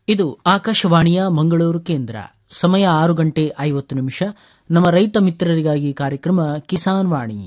ಇದು ಆಕಾಶವಾಣಿಯ ಮಂಗಳೂರು ಕೇಂದ್ರ ಸಮಯ ಆರು ಗಂಟೆ ಐವತ್ತು ನಿಮಿಷ ನಮ್ಮ ರೈತ ಮಿತ್ರರಿಗಾಗಿ ಕಾರ್ಯಕ್ರಮ ಕಿಸಾನ್ ವಾಣಿ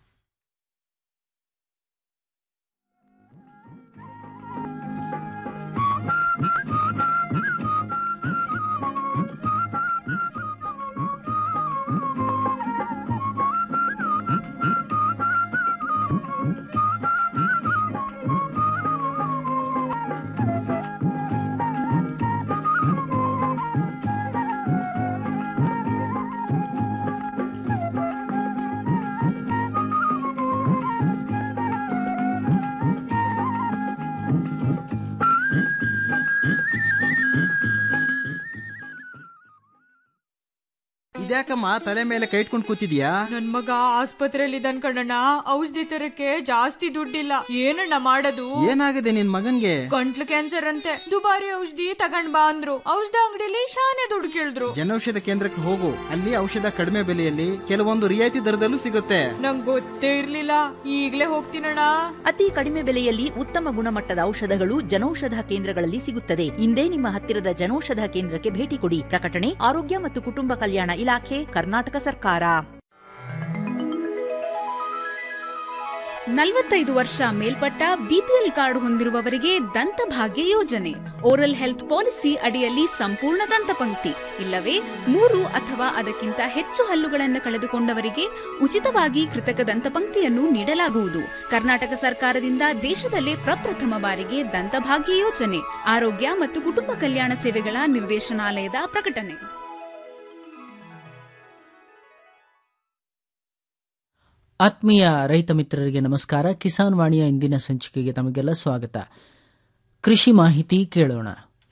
ಇದ್ಯಾಕಮ್ಮ ತಲೆ ಮೇಲೆ ಕೈ ಇಟ್ಕೊಂಡು ಕೂತಿದ್ಯಾ ನನ್ ಮಗ ಆಸ್ಪತ್ರೆಯಲ್ಲಿ ಇದ್ದಾನ್ ಕಣಣ್ಣ ಔಷಧಿ ತರಕ್ಕೆ ಜಾಸ್ತಿ ದುಡ್ಡಿಲ್ಲ ಏನಣ್ಣ ಮಾಡೋದು ಏನಾಗಿದೆ ನಿನ್ ಮಗನ್ಗೆ ಗಂಟ್ಲು ಕ್ಯಾನ್ಸರ್ ಅಂತೆ ದುಬಾರಿ ಔಷಧಿ ತಗೊಂಡ್ ಬಾ ಅಂದ್ರು ಔಷಧ ಅಂಗಡಿಲಿ ಶಾನೆ ದುಡ್ಡು ಕೇಳಿದ್ರು ಜನೌಷಧ ಕೇಂದ್ರಕ್ಕೆ ಹೋಗು ಅಲ್ಲಿ ಔಷಧ ಕಡಿಮೆ ಬೆಲೆಯಲ್ಲಿ ಕೆಲವೊಂದು ರಿಯಾಯಿತಿ ದರದಲ್ಲೂ ಸಿಗುತ್ತೆ ನಂಗ್ ಗೊತ್ತೇ ಇರ್ಲಿಲ್ಲ ಈಗ್ಲೇ ಹೋಗ್ತೀನಣ್ಣ ಅತಿ ಕಡಿಮೆ ಬೆಲೆಯಲ್ಲಿ ಉತ್ತಮ ಗುಣಮಟ್ಟದ ಔಷಧಗಳು ಜನೌಷಧ ಕೇಂದ್ರಗಳಲ್ಲಿ ಸಿಗುತ್ತದೆ ಇಂದೇ ನಿಮ್ಮ ಹತ್ತಿರದ ಜನೌಷಧ ಕೇಂದ್ರಕ್ಕೆ ಭೇಟಿ ಕೊಡಿ ಪ್ರಕಟಣೆ ಆರೋಗ್ಯ ಮತ್ತು ಕುಟುಂಬ ಕಲ್ಯಾಣ ಇಲಾಖೆ ಕರ್ನಾಟಕ ಸರ್ಕಾರ ನಲವತ್ತೈದು ವರ್ಷ ಮೇಲ್ಪಟ್ಟ ಬಿಪಿಎಲ್ ಕಾರ್ಡ್ ಹೊಂದಿರುವವರಿಗೆ ದಂತಭಾಗ್ಯ ಯೋಜನೆ ಓರಲ್ ಹೆಲ್ತ್ ಪಾಲಿಸಿ ಅಡಿಯಲ್ಲಿ ಸಂಪೂರ್ಣ ದಂತಪಂಕ್ತಿ ಇಲ್ಲವೇ ಮೂರು ಅಥವಾ ಅದಕ್ಕಿಂತ ಹೆಚ್ಚು ಹಲ್ಲುಗಳನ್ನು ಕಳೆದುಕೊಂಡವರಿಗೆ ಉಚಿತವಾಗಿ ಕೃತಕ ದಂತಪಂಕ್ತಿಯನ್ನು ನೀಡಲಾಗುವುದು ಕರ್ನಾಟಕ ಸರ್ಕಾರದಿಂದ ದೇಶದಲ್ಲೇ ಪ್ರಪ್ರಥಮ ಬಾರಿಗೆ ದಂತಭಾಗ್ಯ ಯೋಜನೆ ಆರೋಗ್ಯ ಮತ್ತು ಕುಟುಂಬ ಕಲ್ಯಾಣ ಸೇವೆಗಳ ನಿರ್ದೇಶನಾಲಯದ ಪ್ರಕಟಣೆ ಆತ್ಮೀಯ ರೈತ ಮಿತ್ರರಿಗೆ ನಮಸ್ಕಾರ ಕಿಸಾನ್ ವಾಣಿಯ ಇಂದಿನ ಸಂಚಿಕೆಗೆ ತಮಗೆಲ್ಲ ಸ್ವಾಗತ ಕೃಷಿ ಮಾಹಿತಿ ಕೇಳೋಣ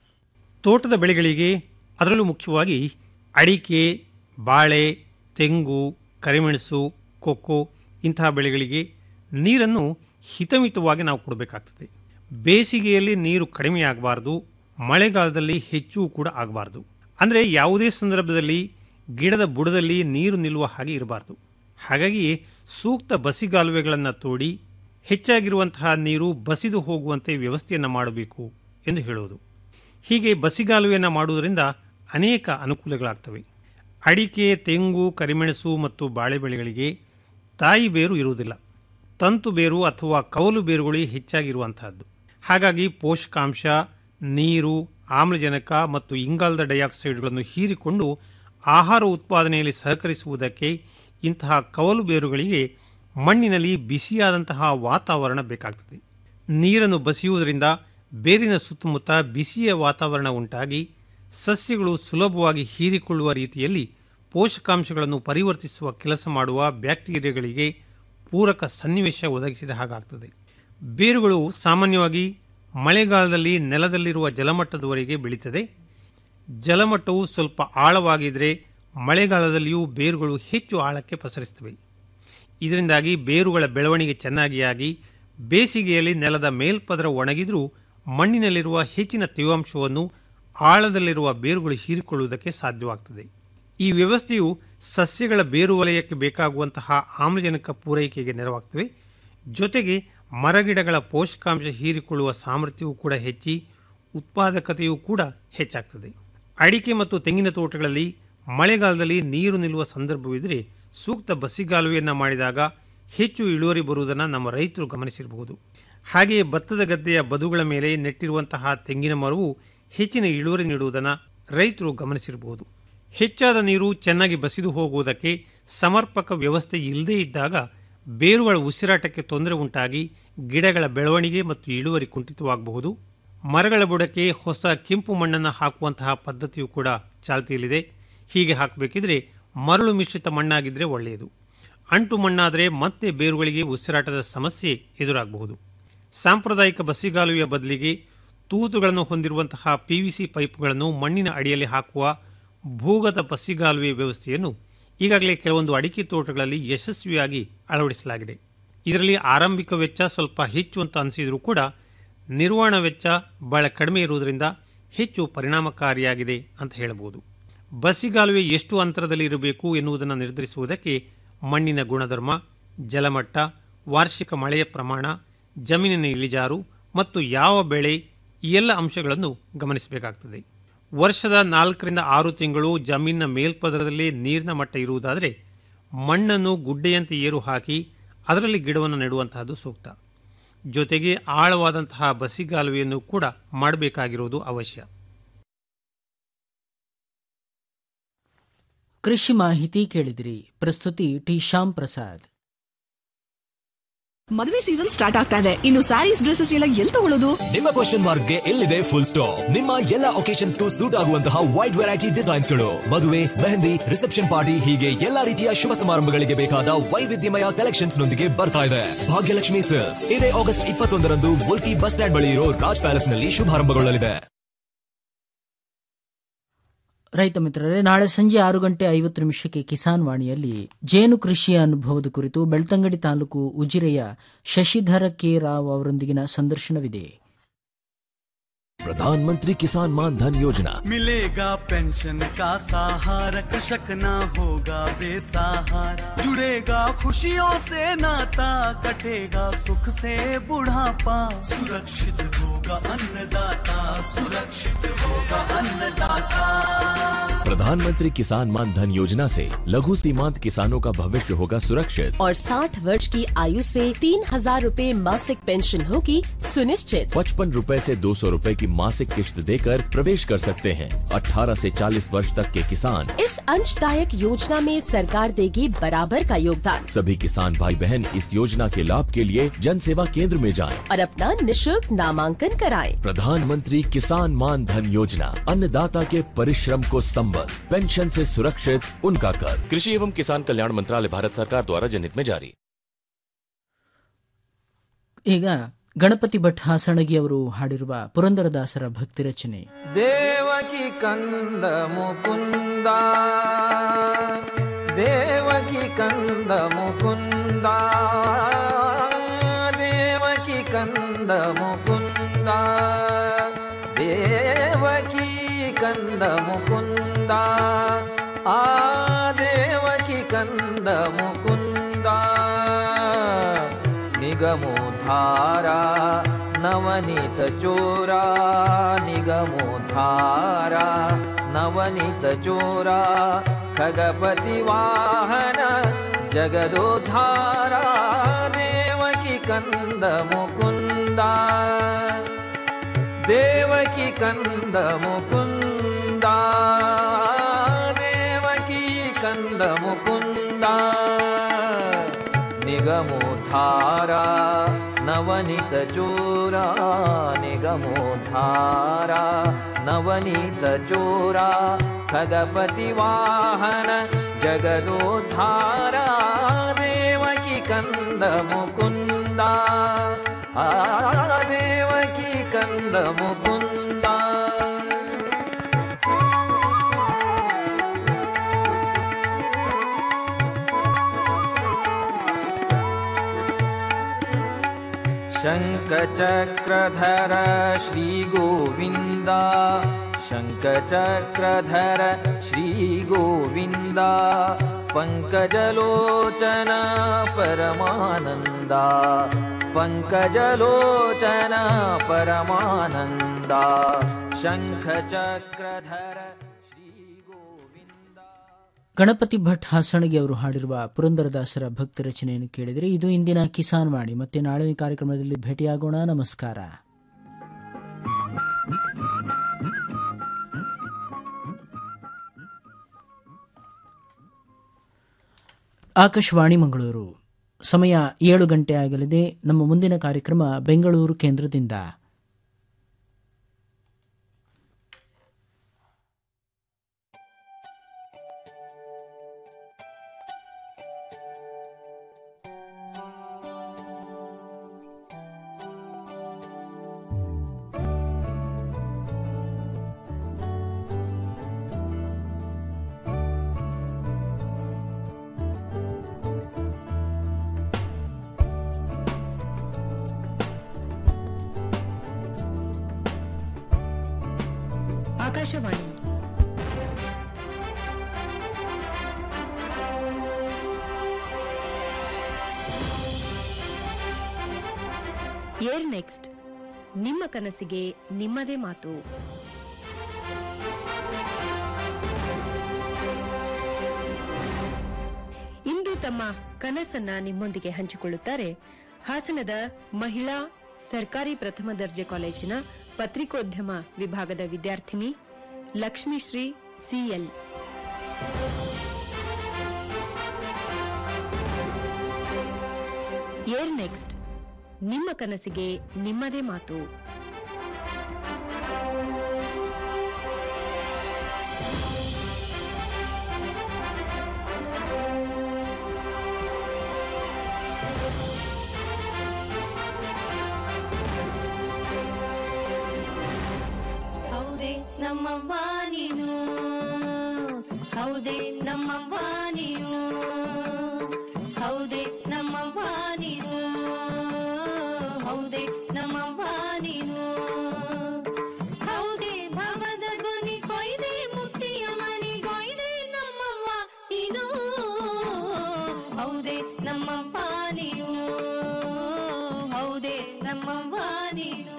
ತೋಟದ ಬೆಳೆಗಳಿಗೆ ಅದರಲ್ಲೂ ಮುಖ್ಯವಾಗಿ ಅಡಿಕೆ ಬಾಳೆ ತೆಂಗು ಕರಿಮೆಣಸು ಕೊಕ್ಕೋ ಇಂತಹ ಬೆಳೆಗಳಿಗೆ ನೀರನ್ನು ಹಿತಮಿತವಾಗಿ ನಾವು ಕೊಡಬೇಕಾಗ್ತದೆ ಬೇಸಿಗೆಯಲ್ಲಿ ನೀರು ಕಡಿಮೆ ಆಗಬಾರ್ದು ಮಳೆಗಾಲದಲ್ಲಿ ಹೆಚ್ಚು ಕೂಡ ಆಗಬಾರ್ದು ಅಂದರೆ ಯಾವುದೇ ಸಂದರ್ಭದಲ್ಲಿ ಗಿಡದ ಬುಡದಲ್ಲಿ ನೀರು ನಿಲ್ಲುವ ಹಾಗೆ ಇರಬಾರ್ದು ಹಾಗಾಗಿ ಸೂಕ್ತ ಬಸಿಗಾಲುವೆಗಳನ್ನು ತೋಡಿ ಹೆಚ್ಚಾಗಿರುವಂತಹ ನೀರು ಬಸಿದು ಹೋಗುವಂತೆ ವ್ಯವಸ್ಥೆಯನ್ನು ಮಾಡಬೇಕು ಎಂದು ಹೇಳುವುದು ಹೀಗೆ ಬಸಿಗಾಲುವೆಯನ್ನು ಮಾಡುವುದರಿಂದ ಅನೇಕ ಅನುಕೂಲಗಳಾಗ್ತವೆ ಅಡಿಕೆ ತೆಂಗು ಕರಿಮೆಣಸು ಮತ್ತು ಬಾಳೆ ಬೆಳೆಗಳಿಗೆ ತಾಯಿ ಬೇರು ಇರುವುದಿಲ್ಲ ತಂತು ಬೇರು ಅಥವಾ ಕವಲು ಬೇರುಗಳು ಹೆಚ್ಚಾಗಿರುವಂತಹದ್ದು ಹಾಗಾಗಿ ಪೋಷಕಾಂಶ ನೀರು ಆಮ್ಲಜನಕ ಮತ್ತು ಇಂಗಾಲದ ಡೈಆಕ್ಸೈಡ್ಗಳನ್ನು ಹೀರಿಕೊಂಡು ಆಹಾರ ಉತ್ಪಾದನೆಯಲ್ಲಿ ಸಹಕರಿಸುವುದಕ್ಕೆ ಇಂತಹ ಕವಲು ಬೇರುಗಳಿಗೆ ಮಣ್ಣಿನಲ್ಲಿ ಬಿಸಿಯಾದಂತಹ ವಾತಾವರಣ ಬೇಕಾಗ್ತದೆ ನೀರನ್ನು ಬಸಿಯುವುದರಿಂದ ಬೇರಿನ ಸುತ್ತಮುತ್ತ ಬಿಸಿಯ ವಾತಾವರಣ ಉಂಟಾಗಿ ಸಸ್ಯಗಳು ಸುಲಭವಾಗಿ ಹೀರಿಕೊಳ್ಳುವ ರೀತಿಯಲ್ಲಿ ಪೋಷಕಾಂಶಗಳನ್ನು ಪರಿವರ್ತಿಸುವ ಕೆಲಸ ಮಾಡುವ ಬ್ಯಾಕ್ಟೀರಿಯಾಗಳಿಗೆ ಪೂರಕ ಸನ್ನಿವೇಶ ಒದಗಿಸಿದ ಹಾಗಾಗ್ತದೆ ಬೇರುಗಳು ಸಾಮಾನ್ಯವಾಗಿ ಮಳೆಗಾಲದಲ್ಲಿ ನೆಲದಲ್ಲಿರುವ ಜಲಮಟ್ಟದವರೆಗೆ ಬೆಳೀತದೆ ಜಲಮಟ್ಟವು ಸ್ವಲ್ಪ ಆಳವಾಗಿದ್ದರೆ ಮಳೆಗಾಲದಲ್ಲಿಯೂ ಬೇರುಗಳು ಹೆಚ್ಚು ಆಳಕ್ಕೆ ಪಸರಿಸ್ತವೆ ಇದರಿಂದಾಗಿ ಬೇರುಗಳ ಬೆಳವಣಿಗೆ ಚೆನ್ನಾಗಿ ಆಗಿ ಬೇಸಿಗೆಯಲ್ಲಿ ನೆಲದ ಮೇಲ್ಪದರ ಒಣಗಿದರೂ ಮಣ್ಣಿನಲ್ಲಿರುವ ಹೆಚ್ಚಿನ ತೇವಾಂಶವನ್ನು ಆಳದಲ್ಲಿರುವ ಬೇರುಗಳು ಹೀರಿಕೊಳ್ಳುವುದಕ್ಕೆ ಸಾಧ್ಯವಾಗ್ತದೆ ಈ ವ್ಯವಸ್ಥೆಯು ಸಸ್ಯಗಳ ಬೇರು ವಲಯಕ್ಕೆ ಬೇಕಾಗುವಂತಹ ಆಮ್ಲಜನಕ ಪೂರೈಕೆಗೆ ನೆರವಾಗ್ತವೆ ಜೊತೆಗೆ ಮರಗಿಡಗಳ ಪೋಷಕಾಂಶ ಹೀರಿಕೊಳ್ಳುವ ಸಾಮರ್ಥ್ಯವೂ ಕೂಡ ಹೆಚ್ಚಿ ಉತ್ಪಾದಕತೆಯೂ ಕೂಡ ಹೆಚ್ಚಾಗ್ತದೆ ಅಡಿಕೆ ಮತ್ತು ತೆಂಗಿನ ತೋಟಗಳಲ್ಲಿ ಮಳೆಗಾಲದಲ್ಲಿ ನೀರು ನಿಲ್ಲುವ ಸಂದರ್ಭವಿದ್ದರೆ ಸೂಕ್ತ ಬಸಿಗಾಲುವೆಯನ್ನು ಮಾಡಿದಾಗ ಹೆಚ್ಚು ಇಳುವರಿ ಬರುವುದನ್ನು ನಮ್ಮ ರೈತರು ಗಮನಿಸಿರಬಹುದು ಹಾಗೆಯೇ ಭತ್ತದ ಗದ್ದೆಯ ಬದುಗಳ ಮೇಲೆ ನೆಟ್ಟಿರುವಂತಹ ತೆಂಗಿನ ಮರವು ಹೆಚ್ಚಿನ ಇಳುವರಿ ನೀಡುವುದನ್ನು ರೈತರು ಗಮನಿಸಿರಬಹುದು ಹೆಚ್ಚಾದ ನೀರು ಚೆನ್ನಾಗಿ ಬಸಿದು ಹೋಗುವುದಕ್ಕೆ ಸಮರ್ಪಕ ವ್ಯವಸ್ಥೆ ಇಲ್ಲದೇ ಇದ್ದಾಗ ಬೇರುಗಳ ಉಸಿರಾಟಕ್ಕೆ ತೊಂದರೆ ಉಂಟಾಗಿ ಗಿಡಗಳ ಬೆಳವಣಿಗೆ ಮತ್ತು ಇಳುವರಿ ಕುಂಠಿತವಾಗಬಹುದು ಮರಗಳ ಬುಡಕ್ಕೆ ಹೊಸ ಕೆಂಪು ಮಣ್ಣನ್ನು ಹಾಕುವಂತಹ ಪದ್ಧತಿಯು ಕೂಡ ಚಾಲ್ತಿಯಲ್ಲಿದೆ ಹೀಗೆ ಹಾಕಬೇಕಿದ್ರೆ ಮರಳು ಮಿಶ್ರಿತ ಮಣ್ಣಾಗಿದ್ದರೆ ಒಳ್ಳೆಯದು ಅಂಟು ಮಣ್ಣಾದರೆ ಮತ್ತೆ ಬೇರುಗಳಿಗೆ ಉಸಿರಾಟದ ಸಮಸ್ಯೆ ಎದುರಾಗಬಹುದು ಸಾಂಪ್ರದಾಯಿಕ ಬಸಿಗಾಲುವೆಯ ಬದಲಿಗೆ ತೂತುಗಳನ್ನು ಹೊಂದಿರುವಂತಹ ಪಿ ವಿ ಸಿ ಪೈಪ್ಗಳನ್ನು ಮಣ್ಣಿನ ಅಡಿಯಲ್ಲಿ ಹಾಕುವ ಭೂಗತ ಬಸಿಗಾಲುವೆ ವ್ಯವಸ್ಥೆಯನ್ನು ಈಗಾಗಲೇ ಕೆಲವೊಂದು ಅಡಿಕೆ ತೋಟಗಳಲ್ಲಿ ಯಶಸ್ವಿಯಾಗಿ ಅಳವಡಿಸಲಾಗಿದೆ ಇದರಲ್ಲಿ ಆರಂಭಿಕ ವೆಚ್ಚ ಸ್ವಲ್ಪ ಹೆಚ್ಚು ಅಂತ ಅನಿಸಿದರೂ ಕೂಡ ನಿರ್ವಹಣಾ ವೆಚ್ಚ ಬಹಳ ಕಡಿಮೆ ಇರುವುದರಿಂದ ಹೆಚ್ಚು ಪರಿಣಾಮಕಾರಿಯಾಗಿದೆ ಅಂತ ಹೇಳಬಹುದು ಬಸಿಗಾಲುವೆ ಎಷ್ಟು ಅಂತರದಲ್ಲಿ ಇರಬೇಕು ಎನ್ನುವುದನ್ನು ನಿರ್ಧರಿಸುವುದಕ್ಕೆ ಮಣ್ಣಿನ ಗುಣಧರ್ಮ ಜಲಮಟ್ಟ ವಾರ್ಷಿಕ ಮಳೆಯ ಪ್ರಮಾಣ ಜಮೀನಿನ ಇಳಿಜಾರು ಮತ್ತು ಯಾವ ಬೆಳೆ ಈ ಎಲ್ಲ ಅಂಶಗಳನ್ನು ಗಮನಿಸಬೇಕಾಗ್ತದೆ ವರ್ಷದ ನಾಲ್ಕರಿಂದ ಆರು ತಿಂಗಳು ಜಮೀನಿನ ಮೇಲ್ಪದರದಲ್ಲಿ ನೀರಿನ ಮಟ್ಟ ಇರುವುದಾದರೆ ಮಣ್ಣನ್ನು ಗುಡ್ಡೆಯಂತೆ ಏರು ಹಾಕಿ ಅದರಲ್ಲಿ ಗಿಡವನ್ನು ನೆಡುವಂತಹದ್ದು ಸೂಕ್ತ ಜೊತೆಗೆ ಆಳವಾದಂತಹ ಬಸಿಗಾಲುವೆಯನ್ನು ಕೂಡ ಮಾಡಬೇಕಾಗಿರುವುದು ಅವಶ್ಯ ಕೃಷಿ ಮಾಹಿತಿ ಕೇಳಿದಿರಿ ಪ್ರಸ್ತುತಿ ಟಿ ಶ್ಯಾಮ್ ಪ್ರಸಾದ್ ಮದುವೆ ಸೀಸನ್ ಸ್ಟಾರ್ಟ್ ಆಗ್ತಾ ಇದೆ ಇನ್ನು ಸ್ಯಾರೀಸ್ ಡ್ರೆಸ್ಸಸ್ ಎಲ್ಲ ಎಲ್ಲಿ ತಗೊಳ್ಳೋದು ನಿಮ್ಮ ಕ್ವಶನ್ ಮಾರ್ಕ್ಗೆ ಎಲ್ಲಿದೆ ಫುಲ್ ಸ್ಟಾಪ್ ನಿಮ್ಮ ಎಲ್ಲ ಒಕೇಶನ್ಸ್ಗೂ ಸೂಟ್ ಆಗುವಂತಹ ವೈಡ್ ವೆರೈಟಿ ಡಿಸೈನ್ಸ್ ಗಳು ಮದುವೆ ಮೆಹಂದಿ ರಿಸೆಪ್ಷನ್ ಪಾರ್ಟಿ ಹೀಗೆ ಎಲ್ಲಾ ರೀತಿಯ ಶುಭ ಸಮಾರಂಭಗಳಿಗೆ ಬೇಕಾದ ವೈವಿಧ್ಯಮಯ ಕಲೆಕ್ಷನ್ಸ್ ನೊಂದಿಗೆ ಬರ್ತಾ ಇದೆ ಭಾಗ್ಯಲಕ್ಷ್ಮಿ ಸಿಲ್ಕ್ಸ್ ಇದೇ ಆಗಸ್ಟ್ ಇಪ್ಪತ್ತೊಂದರಂದು ಮುಲ್ಕಿ ಬಸ್ ಸ್ಟ್ಯಾಂಡ್ ಬಳಿ ಇರೋ ರಾಜ್ ಪ್ಯಾಲೇಸ್ ನಲ್ಲಿ ಶುಭಾರಂಭಗೊಳ್ಳಲಿದೆ ರೈತ ಮಿತ್ರರೇ ನಾಳೆ ಸಂಜೆ ಆರು ಗಂಟೆ ಐವತ್ತು ನಿಮಿಷಕ್ಕೆ ಕಿಸಾನ್ ವಾಣಿಯಲ್ಲಿ ಜೇನು ಕೃಷಿಯ ಅನುಭವದ ಕುರಿತು ಬೆಳ್ತಂಗಡಿ ತಾಲೂಕು ಉಜಿರೆಯ ಶಶಿಧರ ಕೆ ರಾವ್ ಅವರೊಂದಿಗಿನ ಸಂದರ್ಶನವಿದೆ प्रधानमंत्री किसान मान धन योजना मिलेगा पेंशन का सहारा कृषक ना होगा बेसहारा जुड़ेगा खुशियों से नाता कटेगा सुख से बुढ़ापा सुरक्षित होगा अन्नदाता सुरक्षित होगा अन्नदाता प्रधानमंत्री किसान मान धन योजना से लघु सीमांत किसानों का भविष्य होगा सुरक्षित और 60 वर्ष की आयु से तीन हजार रूपए मासिक पेंशन होगी सुनिश्चित पचपन रूपए से दो सौ रूपए की मासिक किश्त देकर प्रवेश कर सकते हैं 18 से 40 वर्ष तक के किसान इस अंशदायक योजना में सरकार देगी बराबर का योगदान सभी किसान भाई बहन इस योजना के लाभ के लिए जन सेवा केंद्र में जाएं। और अपना निशुल्क नामांकन कराएं। प्रधानमंत्री किसान मान धन योजना अन्नदाता के परिश्रम को संबल पेंशन से सुरक्षित उनका कर कृषि एवं किसान कल्याण मंत्रालय भारत सरकार द्वारा जनहित में जारी ಈಗ ಗಣಪತಿ ಭಟ್ ಹಾಸಣಗಿ ಅವರು ಹಾಡಿರುವ ಪುರಂದರದಾಸರ ಭಕ್ತಿ ರಚನೆ ದೇವಕಿ ಕಂದ ಮುಕುಂದ ದೇವಕಿ ಕಂದ ಮುಕುಂದ ದೇವಕಿ ಕಂದ ಮುಕುಂದ ದೇವಕಿ ಕಂದ ಮುಕುಂದ ಆ ದೇವಕಿ ಕಂದ ಮುಕುಂದ ನಿಗಮೋಧಾರಾ ನವನೀತ ಚೋರಾ ನಿಗಮೋಧಾರಾ ನವನೀತ ಚೋರಾ ಖಗಪತಿ ವಾಹನ ಜಗದೋಧಾರ ದೇವಕಿ ಕಂದ ಮುಕುಂದ ದೇವಕಿ ಕಂದ ಮುಕುಂದ ದೇವಕಿ ಕಂದ ಮುಕುಂದ ನಿಗಮೋಧಾರಾ ನವನಿತ ಚೋರಾ ನಿಗಮೋಧಾರಾ ನವನೀತ ಚೋರಾ ಖಗಪತಿ ವಾಹನ ಜಗದೋದ್ಧಾರ ದೇವಕಿ ಕಂದ ಮುಕುಂದ ಆ ದೇವಕಿ ಕಂದ ಮುಕುಂದ शङ्खचक्रधर श्रीगोविन्द शङ्खचक्रधर श्रीगोविन्द पङ्कजलोचन परमानन्द पङ्कजलोचन परमानन्द शङ्खचक्रधर ಗಣಪತಿ ಭಟ್ ಹಾಸಣಗಿ ಅವರು ಹಾಡಿರುವ ಪುರಂದರದಾಸರ ಭಕ್ತಿ ರಚನೆಯನ್ನು ಕೇಳಿದರೆ ಇದು ಇಂದಿನ ಕಿಸಾನ್ ವಾಣಿ ಮತ್ತೆ ನಾಳಿನ ಕಾರ್ಯಕ್ರಮದಲ್ಲಿ ಭೇಟಿಯಾಗೋಣ ನಮಸ್ಕಾರ ಆಕಾಶವಾಣಿ ಮಂಗಳೂರು ಸಮಯ ಏಳು ಗಂಟೆ ಆಗಲಿದೆ ನಮ್ಮ ಮುಂದಿನ ಕಾರ್ಯಕ್ರಮ ಬೆಂಗಳೂರು ಕೇಂದ್ರದಿಂದ ಆಕಾಶವಾಣಿ ಏರ್ ನೆಕ್ಸ್ಟ್ ನಿಮ್ಮ ಕನಸಿಗೆ ನಿಮ್ಮದೇ ಮಾತು ಇಂದು ತಮ್ಮ ಕನಸನ್ನ ನಿಮ್ಮೊಂದಿಗೆ ಹಂಚಿಕೊಳ್ಳುತ್ತಾರೆ ಹಾಸನದ ಮಹಿಳಾ ಸರ್ಕಾರಿ ಪ್ರಥಮ ದರ್ಜೆ ಕಾಲೇಜಿನ ಪತ್ರಿಕೋದ್ಯಮ ವಿಭಾಗದ ವಿದ್ಯಾರ್ಥಿನಿ ಲಕ್ಷ್ಮೀಶ್ರೀ ಸಿಎಲ್ ಏರ್ ನೆಕ್ಸ್ಟ್ ನಿಮ್ಮ ಕನಸಿಗೆ ನಿಮ್ಮದೇ ಮಾತು ಹೌದೇ ನಮ್ಮವ್ವ ನೀನು ಹೌದೇ ನಮ್ಮವ್ವ ನೀನು ಹೌದೇ ನಮ್ಮವ್ವ ನೀನು ಹೌದೇ ನಮ್ಮವ್ವ ನೀನು ಹೌದೇ ಭವದ ಧ್ವನಿ ಕೊಯ್ದೆ ಮುಕ್ತಿಯ ಮನಿ ಕೊಯ್ದೆ ನಮ್ಮವ್ವ ನೀನು ಹೌದೇ ನಮ್ಮವ್ವ ನೀನು ಹೌದೇ ನಮ್ಮವ್ವ ನೀನು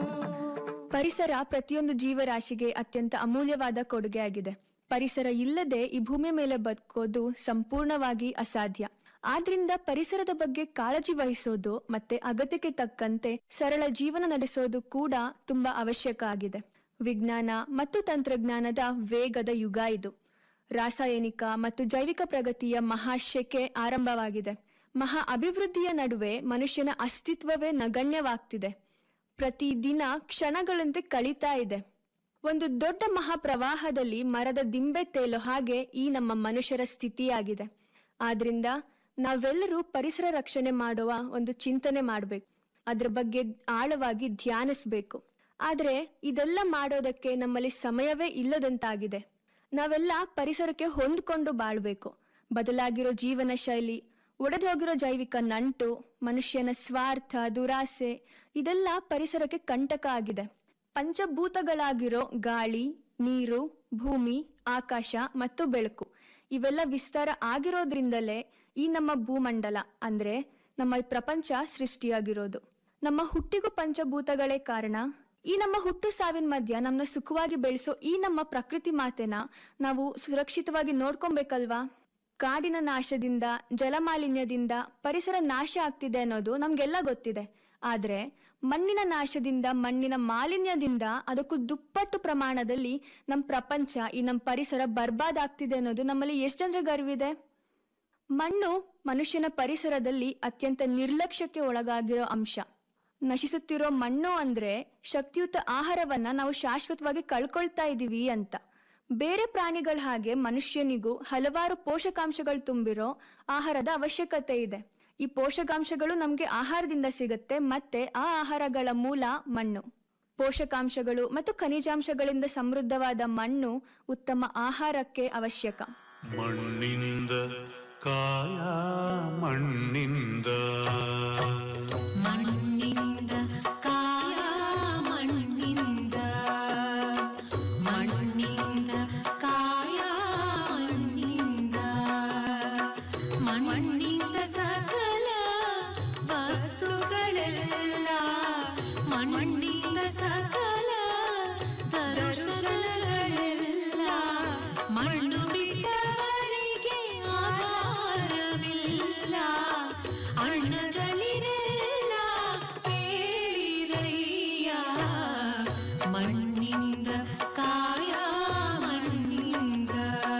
ಪರಿಸರ ಪ್ರತಿಯೊಂದು ಜೀವರಾಶಿಗೆ ಅತ್ಯಂತ ಅಮೂಲ್ಯವಾದ ಕೊಡುಗೆಯಾಗಿದೆ ಪರಿಸರ ಇಲ್ಲದೆ ಈ ಭೂಮಿ ಮೇಲೆ ಬದುಕೋದು ಸಂಪೂರ್ಣವಾಗಿ ಅಸಾಧ್ಯ ಆದ್ರಿಂದ ಪರಿಸರದ ಬಗ್ಗೆ ಕಾಳಜಿ ವಹಿಸೋದು ಮತ್ತೆ ಅಗತ್ಯಕ್ಕೆ ತಕ್ಕಂತೆ ಸರಳ ಜೀವನ ನಡೆಸೋದು ಕೂಡ ತುಂಬಾ ಅವಶ್ಯಕ ಆಗಿದೆ ವಿಜ್ಞಾನ ಮತ್ತು ತಂತ್ರಜ್ಞಾನದ ವೇಗದ ಯುಗ ಇದು ರಾಸಾಯನಿಕ ಮತ್ತು ಜೈವಿಕ ಪ್ರಗತಿಯ ಮಹಾಶೆಕೆ ಆರಂಭವಾಗಿದೆ ಮಹಾ ಅಭಿವೃದ್ಧಿಯ ನಡುವೆ ಮನುಷ್ಯನ ಅಸ್ತಿತ್ವವೇ ನಗಣ್ಯವಾಗ್ತಿದೆ ಪ್ರತಿದಿನ ಕ್ಷಣಗಳಂತೆ ಕಳೀತಾ ಇದೆ ಒಂದು ದೊಡ್ಡ ಮಹಾಪ್ರವಾಹದಲ್ಲಿ ಮರದ ದಿಂಬೆ ತೇಲೋ ಹಾಗೆ ಈ ನಮ್ಮ ಮನುಷ್ಯರ ಸ್ಥಿತಿಯಾಗಿದೆ ಆದ್ರಿಂದ ನಾವೆಲ್ಲರೂ ಪರಿಸರ ರಕ್ಷಣೆ ಮಾಡುವ ಒಂದು ಚಿಂತನೆ ಮಾಡಬೇಕು ಅದ್ರ ಬಗ್ಗೆ ಆಳವಾಗಿ ಧ್ಯಾನಿಸ್ಬೇಕು ಆದ್ರೆ ಇದೆಲ್ಲ ಮಾಡೋದಕ್ಕೆ ನಮ್ಮಲ್ಲಿ ಸಮಯವೇ ಇಲ್ಲದಂತಾಗಿದೆ ನಾವೆಲ್ಲ ಪರಿಸರಕ್ಕೆ ಹೊಂದ್ಕೊಂಡು ಬಾಳ್ಬೇಕು ಬದಲಾಗಿರೋ ಜೀವನ ಶೈಲಿ ಒಡೆದೋಗಿರೋ ಜೈವಿಕ ನಂಟು ಮನುಷ್ಯನ ಸ್ವಾರ್ಥ ದುರಾಸೆ ಇದೆಲ್ಲ ಪರಿಸರಕ್ಕೆ ಕಂಟಕ ಆಗಿದೆ ಪಂಚಭೂತಗಳಾಗಿರೋ ಗಾಳಿ ನೀರು ಭೂಮಿ ಆಕಾಶ ಮತ್ತು ಬೆಳಕು ಇವೆಲ್ಲ ವಿಸ್ತಾರ ಆಗಿರೋದ್ರಿಂದಲೇ ಈ ನಮ್ಮ ಭೂಮಂಡಲ ಅಂದ್ರೆ ನಮ್ಮ ಈ ಪ್ರಪಂಚ ಸೃಷ್ಟಿಯಾಗಿರೋದು ನಮ್ಮ ಹುಟ್ಟಿಗೂ ಪಂಚಭೂತಗಳೇ ಕಾರಣ ಈ ನಮ್ಮ ಹುಟ್ಟು ಸಾವಿನ ಮಧ್ಯ ನಮ್ಮನ್ನ ಸುಖವಾಗಿ ಬೆಳೆಸೋ ಈ ನಮ್ಮ ಪ್ರಕೃತಿ ಮಾತೆನ ನಾವು ಸುರಕ್ಷಿತವಾಗಿ ನೋಡ್ಕೊಬೇಕಲ್ವಾ ಕಾಡಿನ ನಾಶದಿಂದ ಜಲಮಾಲಿನ್ಯದಿಂದ ಪರಿಸರ ನಾಶ ಆಗ್ತಿದೆ ಅನ್ನೋದು ನಮ್ಗೆಲ್ಲ ಗೊತ್ತಿದೆ ಆದ್ರೆ ಮಣ್ಣಿನ ನಾಶದಿಂದ ಮಣ್ಣಿನ ಮಾಲಿನ್ಯದಿಂದ ಅದಕ್ಕೂ ದುಪ್ಪಟ್ಟು ಪ್ರಮಾಣದಲ್ಲಿ ನಮ್ಮ ಪ್ರಪಂಚ ಈ ನಮ್ಮ ಪರಿಸರ ಬರ್ಬಾದ್ ಆಗ್ತಿದೆ ಅನ್ನೋದು ನಮ್ಮಲ್ಲಿ ಎಷ್ಟು ಜನರಿಗೆ ಅರಿವಿದೆ ಮಣ್ಣು ಮನುಷ್ಯನ ಪರಿಸರದಲ್ಲಿ ಅತ್ಯಂತ ನಿರ್ಲಕ್ಷ್ಯಕ್ಕೆ ಒಳಗಾಗಿರೋ ಅಂಶ ನಶಿಸುತ್ತಿರೋ ಮಣ್ಣು ಅಂದ್ರೆ ಶಕ್ತಿಯುತ ಆಹಾರವನ್ನ ನಾವು ಶಾಶ್ವತವಾಗಿ ಕಳ್ಕೊಳ್ತಾ ಇದೀವಿ ಅಂತ ಬೇರೆ ಪ್ರಾಣಿಗಳ ಹಾಗೆ ಮನುಷ್ಯನಿಗೂ ಹಲವಾರು ಪೋಷಕಾಂಶಗಳು ತುಂಬಿರೋ ಆಹಾರದ ಅವಶ್ಯಕತೆ ಇದೆ ಈ ಪೋಷಕಾಂಶಗಳು ನಮ್ಗೆ ಆಹಾರದಿಂದ ಸಿಗುತ್ತೆ ಮತ್ತೆ ಆ ಆಹಾರಗಳ ಮೂಲ ಮಣ್ಣು ಪೋಷಕಾಂಶಗಳು ಮತ್ತು ಖನಿಜಾಂಶಗಳಿಂದ ಸಮೃದ್ಧವಾದ ಮಣ್ಣು ಉತ್ತಮ ಆಹಾರಕ್ಕೆ ಅವಶ್ಯಕ ಮಣ್ಣಿನಿಂದ ಕಾಯ ಮಣ್ಣಿಂದ ಮಣ್ಣಿಂದ ಕಾಯ ಮಣ್ಣಿಂದ ಮಣ್ಣಿಂದ ಕಾಯ ಮಣ್ಣಿಂದ ಮಣ್ಣಿಂದ ಸಕಲ ವಸ್ತುಗಳೆಲ್ಲ ಮಣ್ಣಿಂದ ಸಕಲ ದರ್ಶನಗಳೆಲ್ಲ ಮಣ್ಣು ಬಿಟ್ಟವರಿಗೆ ಆಹಾರವಿಲ್ಲ ಅಣ್ಣಗಳಿರೆಲ್ಲ ಕೇಳಿರಯ್ಯ ಮಣ್ಣಿಂದ ಕಾಯ ಮಣ್ಣಿಂದ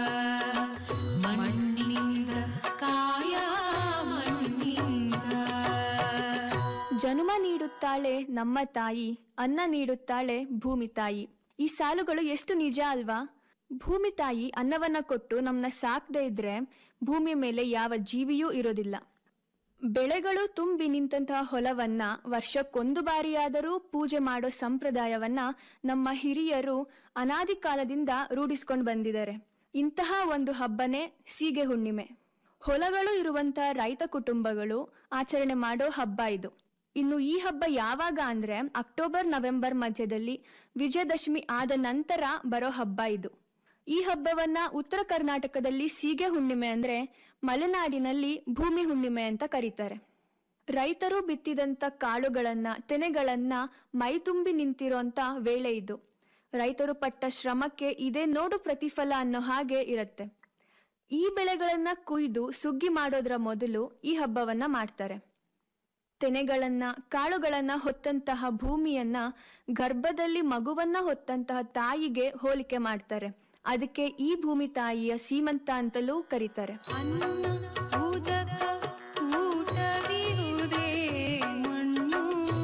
ಮಣ್ಣಿಂದ ಕಾಯ ಮಣ್ಣಿಂದ ಜನುಮ ನೀಡುತ್ತಾಳೆ ನಮ್ಮ ತಾಯಿ ಅನ್ನ ನೀಡುತ್ತಾಳೆ ಭೂಮಿ ತಾಯಿ ಈ ಸಾಲುಗಳು ಎಷ್ಟು ನಿಜ ಅಲ್ವಾ ಭೂಮಿ ತಾಯಿ ಅನ್ನವನ್ನ ಕೊಟ್ಟು ನಮ್ಮನ್ನ ಸಾಕದೇ ಇದ್ರೆ ಭೂಮಿ ಮೇಲೆ ಯಾವ ಜೀವಿಯೂ ಇರೋದಿಲ್ಲ ಬೆಳೆಗಳು ತುಂಬಿ ನಿಂತಹ ಹೊಲವನ್ನ ವರ್ಷಕ್ಕೊಂದು ಬಾರಿಯಾದರೂ ಪೂಜೆ ಮಾಡೋ ಸಂಪ್ರದಾಯವನ್ನ ನಮ್ಮ ಹಿರಿಯರು ಅನಾದಿ ಕಾಲದಿಂದ ರೂಢಿಸ್ಕೊಂಡು ಬಂದಿದ್ದಾರೆ ಇಂತಹ ಒಂದು ಹಬ್ಬನೇ ಸೀಗೆ ಹುಣ್ಣಿಮೆ ಹೊಲಗಳು ಇರುವಂತ ರೈತ ಕುಟುಂಬಗಳು ಆಚರಣೆ ಮಾಡೋ ಹಬ್ಬ ಇದು ಇನ್ನು ಈ ಹಬ್ಬ ಯಾವಾಗ ಅಂದ್ರೆ ಅಕ್ಟೋಬರ್ ನವೆಂಬರ್ ಮಧ್ಯದಲ್ಲಿ ವಿಜಯದಶಮಿ ಆದ ನಂತರ ಬರೋ ಹಬ್ಬ ಇದು ಈ ಹಬ್ಬವನ್ನ ಉತ್ತರ ಕರ್ನಾಟಕದಲ್ಲಿ ಸೀಗೆ ಹುಣ್ಣಿಮೆ ಅಂದ್ರೆ ಮಲೆನಾಡಿನಲ್ಲಿ ಭೂಮಿ ಹುಣ್ಣಿಮೆ ಅಂತ ಕರೀತಾರೆ ರೈತರು ಬಿತ್ತಿದಂತ ಕಾಳುಗಳನ್ನ ತೆನೆಗಳನ್ನ ಮೈತುಂಬಿ ನಿಂತಿರೋಂತ ವೇಳೆ ಇದು ರೈತರು ಪಟ್ಟ ಶ್ರಮಕ್ಕೆ ಇದೇ ನೋಡು ಪ್ರತಿಫಲ ಅನ್ನೋ ಹಾಗೆ ಇರುತ್ತೆ ಈ ಬೆಳೆಗಳನ್ನ ಕುಯ್ದು ಸುಗ್ಗಿ ಮಾಡೋದ್ರ ಮೊದಲು ಈ ಹಬ್ಬವನ್ನ ಮಾಡ್ತಾರೆ ತೆನೆಗಳನ್ನ ಕಾಳುಗಳನ್ನ ಹೊತ್ತಂತಹ ಭೂಮಿಯನ್ನ ಗರ್ಭದಲ್ಲಿ ಮಗುವನ್ನ ಹೊತ್ತಂತಹ ತಾಯಿಗೆ ಹೋಲಿಕೆ ಮಾಡ್ತಾರೆ ಅದಕ್ಕೆ ಈ ಭೂಮಿ ತಾಯಿಯ ಸೀಮಂತ ಅಂತಲೂ ಕರೀತಾರೆ ಉದಕ ಊಟವಿರುವುದೇ ಮಣ್ಣು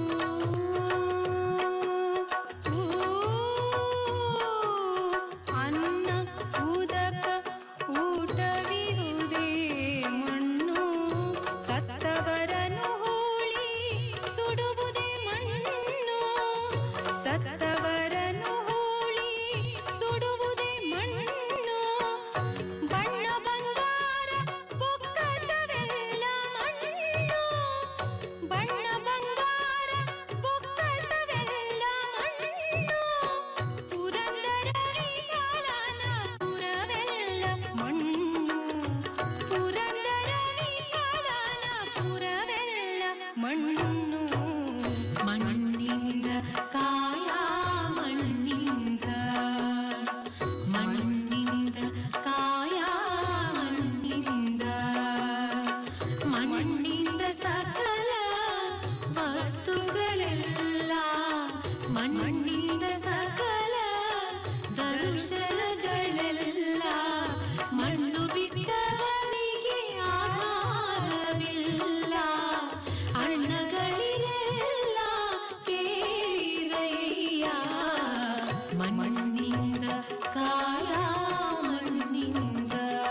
ಅನ್ನ ಉದಕ ಊಟವಿರುವುದೇ ಮಣ್ಣು ಸತ್ತವರನು ಹೂಳಿ ಸುಡುವುದೇ ಮಣ್ಣು ಸತ್ತವರನು ಹೂಳಿ ಸುಡುವುದೇ ಮಣ್ಣು ಬಣ್ಣ ಬಂಗಾರ ಬೊಕ್ಕಸವೆಲ್ಲ ಮಣ್ಣು ಬಣ್ಣ ಬಂಗಾರ ಬೊಕ್ಕಸವೆಲ್ಲ ಮಣ್ಣು ಪುರಂದರ ವಿಠಲನ ಪುರವೆಲ್ಲ ಮಣ್ಣು ಪುರಂದರ ವಿಠಲನ ಪುರವೆಲ್ಲ ಮಣ್ಣು ಮಣ್ಣಿಂದ ಕಾಯ ಮಣ್ಣಿಂದ ಮಣ್ಣಿಂದ ಕಾಯ ಮಣ್ಣಿಂದ ಮಣ್ಣಿಂದ ಸಕಲ ವಸ್ತುಗಳೆಲ್ಲ ಮಣ್ಣಿಂದ ಸಕಲ ದರ್ಶನಗಳೆಲ್ಲ ಮಣ್ಣು ಬಿಟ್ಟವನಿಗೆ ಆಧಾರವಿಲ್ಲ ಅಣ್ಣಗಳಿಗೆಲ್ಲ ಕೇಳಿರಯ್ಯ ಮಣ್ಣಿಂದ ಕಾಯ ಮಣ್ಣಿಂದ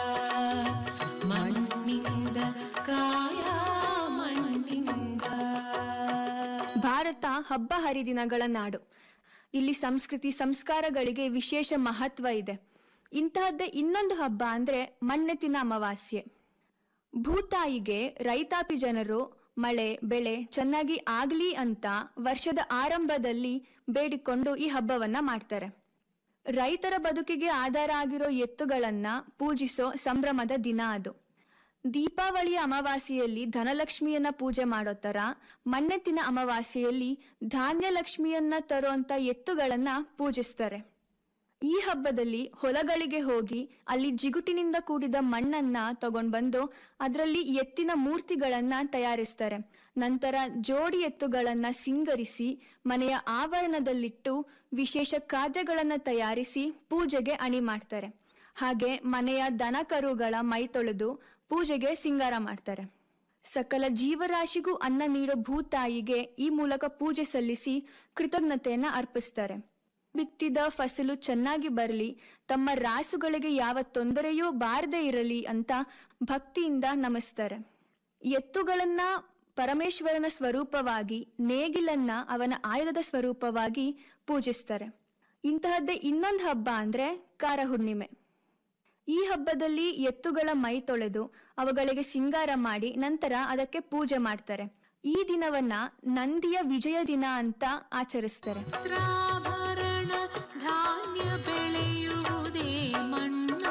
ಮಣ್ಣಿಂದ ಕಾಯ ಮಣ್ಣಿಂದ ಭಾರತ ಹಬ್ಬ ಹರಿದಿನಗಳ ನಾಡು ಇಲ್ಲಿ ಸಂಸ್ಕೃತಿ ಸಂಸ್ಕಾರಗಳಿಗೆ ವಿಶೇಷ ಮಹತ್ವ ಇದೆ ಇಂತಹದ್ದೇ ಇನ್ನೊಂದು ಹಬ್ಬ ಅಂದ್ರೆ ಮಣ್ಣೆತ್ತಿನ ಅಮಾವಾಸ್ಯೆ ಭೂತಾಯಿಗೆ ರೈತಾಪಿ ಜನರು ಮಳೆ ಬೆಳೆ ಚೆನ್ನಾಗಿ ಆಗ್ಲಿ ಅಂತ ವರ್ಷದ ಆರಂಭದಲ್ಲಿ ಬೇಡಿಕೊಂಡು ಈ ಹಬ್ಬವನ್ನ ಮಾಡ್ತಾರೆ ರೈತರ ಬದುಕಿಗೆ ಆಧಾರ ಆಗಿರೋ ಎತ್ತುಗಳನ್ನ ಪೂಜಿಸೋ ಸಂಭ್ರಮದ ದಿನ ಅದು ದೀಪಾವಳಿಯ ಅಮಾವಾಸ್ಯೆಯಲ್ಲಿ ಧನಲಕ್ಷ್ಮಿಯನ್ನ ಪೂಜೆ ಮಾಡೋ ತರ ಮಣ್ಣೆತ್ತಿನ ಅಮಾವಾಸ್ಯೆಯಲ್ಲಿ ಧಾನ್ಯ ಲಕ್ಷ್ಮಿಯನ್ನ ತರುವಂತ ಎತ್ತುಗಳನ್ನ ಪೂಜಿಸ್ತಾರೆ ಈ ಹಬ್ಬದಲ್ಲಿ ಹೊಲಗಳಿಗೆ ಹೋಗಿ ಅಲ್ಲಿ ಜಿಗುಟಿನಿಂದ ಕೂಡಿದ ಮಣ್ಣನ್ನ ತಗೊಂಡ್ ಬಂದು ಅದರಲ್ಲಿ ಎತ್ತಿನ ಮೂರ್ತಿಗಳನ್ನ ತಯಾರಿಸ್ತಾರೆ ನಂತರ ಜೋಡಿ ಎತ್ತುಗಳನ್ನ ಸಿಂಗರಿಸಿ ಮನೆಯ ಆವರಣದಲ್ಲಿಟ್ಟು ವಿಶೇಷ ಖಾದ್ಯಗಳನ್ನ ತಯಾರಿಸಿ ಪೂಜೆಗೆ ಅಣಿ ಮಾಡ್ತಾರೆ ಹಾಗೆ ಮನೆಯ ದನ ಕರುಗಳ ಮೈ ತೊಳೆದು ಪೂಜೆಗೆ ಸಿಂಗಾರ ಮಾಡ್ತಾರೆ ಸಕಲ ಜೀವರಾಶಿಗೂ ಅನ್ನ ನೀಡೋ ಭೂತಾಯಿಗೆ ಈ ಮೂಲಕ ಪೂಜೆ ಸಲ್ಲಿಸಿ ಕೃತಜ್ಞತೆಯನ್ನ ಅರ್ಪಿಸ್ತಾರೆ ಬಿತ್ತಿದ ಫಸಲು ಚೆನ್ನಾಗಿ ಬರಲಿ ತಮ್ಮ ರಾಸುಗಳಿಗೆ ಯಾವ ತೊಂದರೆಯೂ ಬಾರದೇ ಇರಲಿ ಅಂತ ಭಕ್ತಿಯಿಂದ ನಮಿಸ್ತಾರೆ ಎತ್ತುಗಳನ್ನ ಪರಮೇಶ್ವರನ ಸ್ವರೂಪವಾಗಿ ನೇಗಿಲನ್ನ ಅವನ ಆಯುಧದ ಸ್ವರೂಪವಾಗಿ ಪೂಜಿಸ್ತಾರೆ ಇಂತಹದ್ದೇ ಇನ್ನೊಂದು ಹಬ್ಬ ಅಂದ್ರೆ ಕಾರ ಹುಣ್ಣಿಮೆ ಈ ಹಬ್ಬದಲ್ಲಿ ಎತ್ತುಗಳ ಮೈ ತೊಳೆದು ಅವುಗಳಿಗೆ ಸಿಂಗಾರ ಮಾಡಿ ನಂತರ ಅದಕ್ಕೆ ಪೂಜೆ ಮಾಡ್ತಾರೆ ಈ ದಿನವನ್ನ ನಂದಿಯ ವಿಜಯ ದಿನ ಅಂತ ಆಚರಿಸ್ತಾರೆ ವಸ್ತ್ರಾಭರಣ ಧಾನ್ಯ ಬೆಳೆಯುವುದೇ ಮಣ್ಣು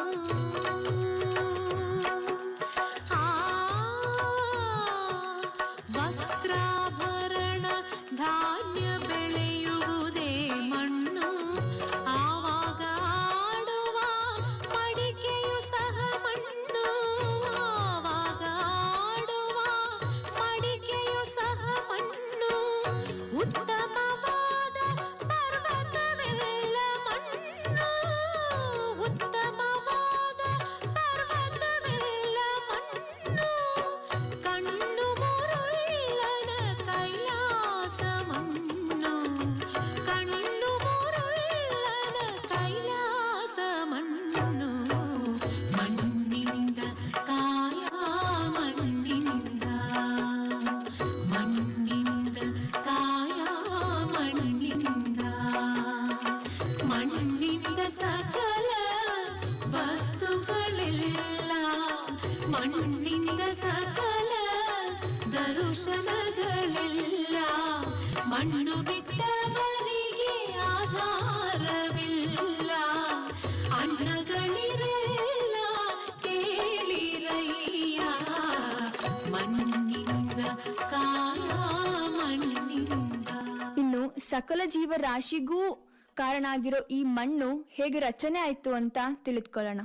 ಆ ವಸ್ತ್ರಾಭರಣ ಧಾನ್ಯ ಬೆಳೆಯುವುದೇ ಮಣ್ಣು ಆವಾಗ ಆಡುವ ಮಡಿಕೆಯು ಸಹ ಮಣ್ಣು ಆವಾಗ ಆಡುವ ಮಡಿಕೆಯು ಸಹ ಮಣ್ಣು ಉತ್ತಮವಾದ ಪರ್ವತವೆಲ್ಲ ಮಣ್ಣು ಉತ್ತಮವಾದ ಪರ್ವತವೆಲ್ಲ ಮಣ್ಣು ಕಣ್ಣು ಮುರುಳ್ಳನ ಕೈಲಾಸ ಮಣ್ಣು ಕಣ್ಣು ಮುರುಳ್ಳನ ಕೈಲಾಸ ಮಣ್ಣು ಮಣ್ಣಿಂದ ಕಾಯ ಮಣ್ಣಿಂದ ಮಣ್ಣಿಂದ ಕಾಯ ಮಣ್ಣಿಂದ ಮಣ್ಣಿಂದ ಸಕಲ ವಸ್ತುಗಳೆಲ್ಲ ಮಣ್ಣಿಂದ ಸಕಲ ದರುಶನಗಳೆಲ್ಲ ಮಣ್ಣು ಬಿಟ್ಟವರಿಗೆ ಆಧಾರವಿಲ್ಲ ಅಣ್ಣಗಳಿರೆಲ್ಲ ಕೇಳಿರಯ್ಯ ಮಣ್ಣಿಂದ ಕಾ ಸಕಲ ಜೀವರಾಶಿಗೂ ಕಾರಣ ಆಗಿರೋ ಈ ಮಣ್ಣು ಹೇಗೆ ರಚನೆ ಆಯ್ತು ಅಂತ ತಿಳಿದುಕೊಳ್ಳೋಣ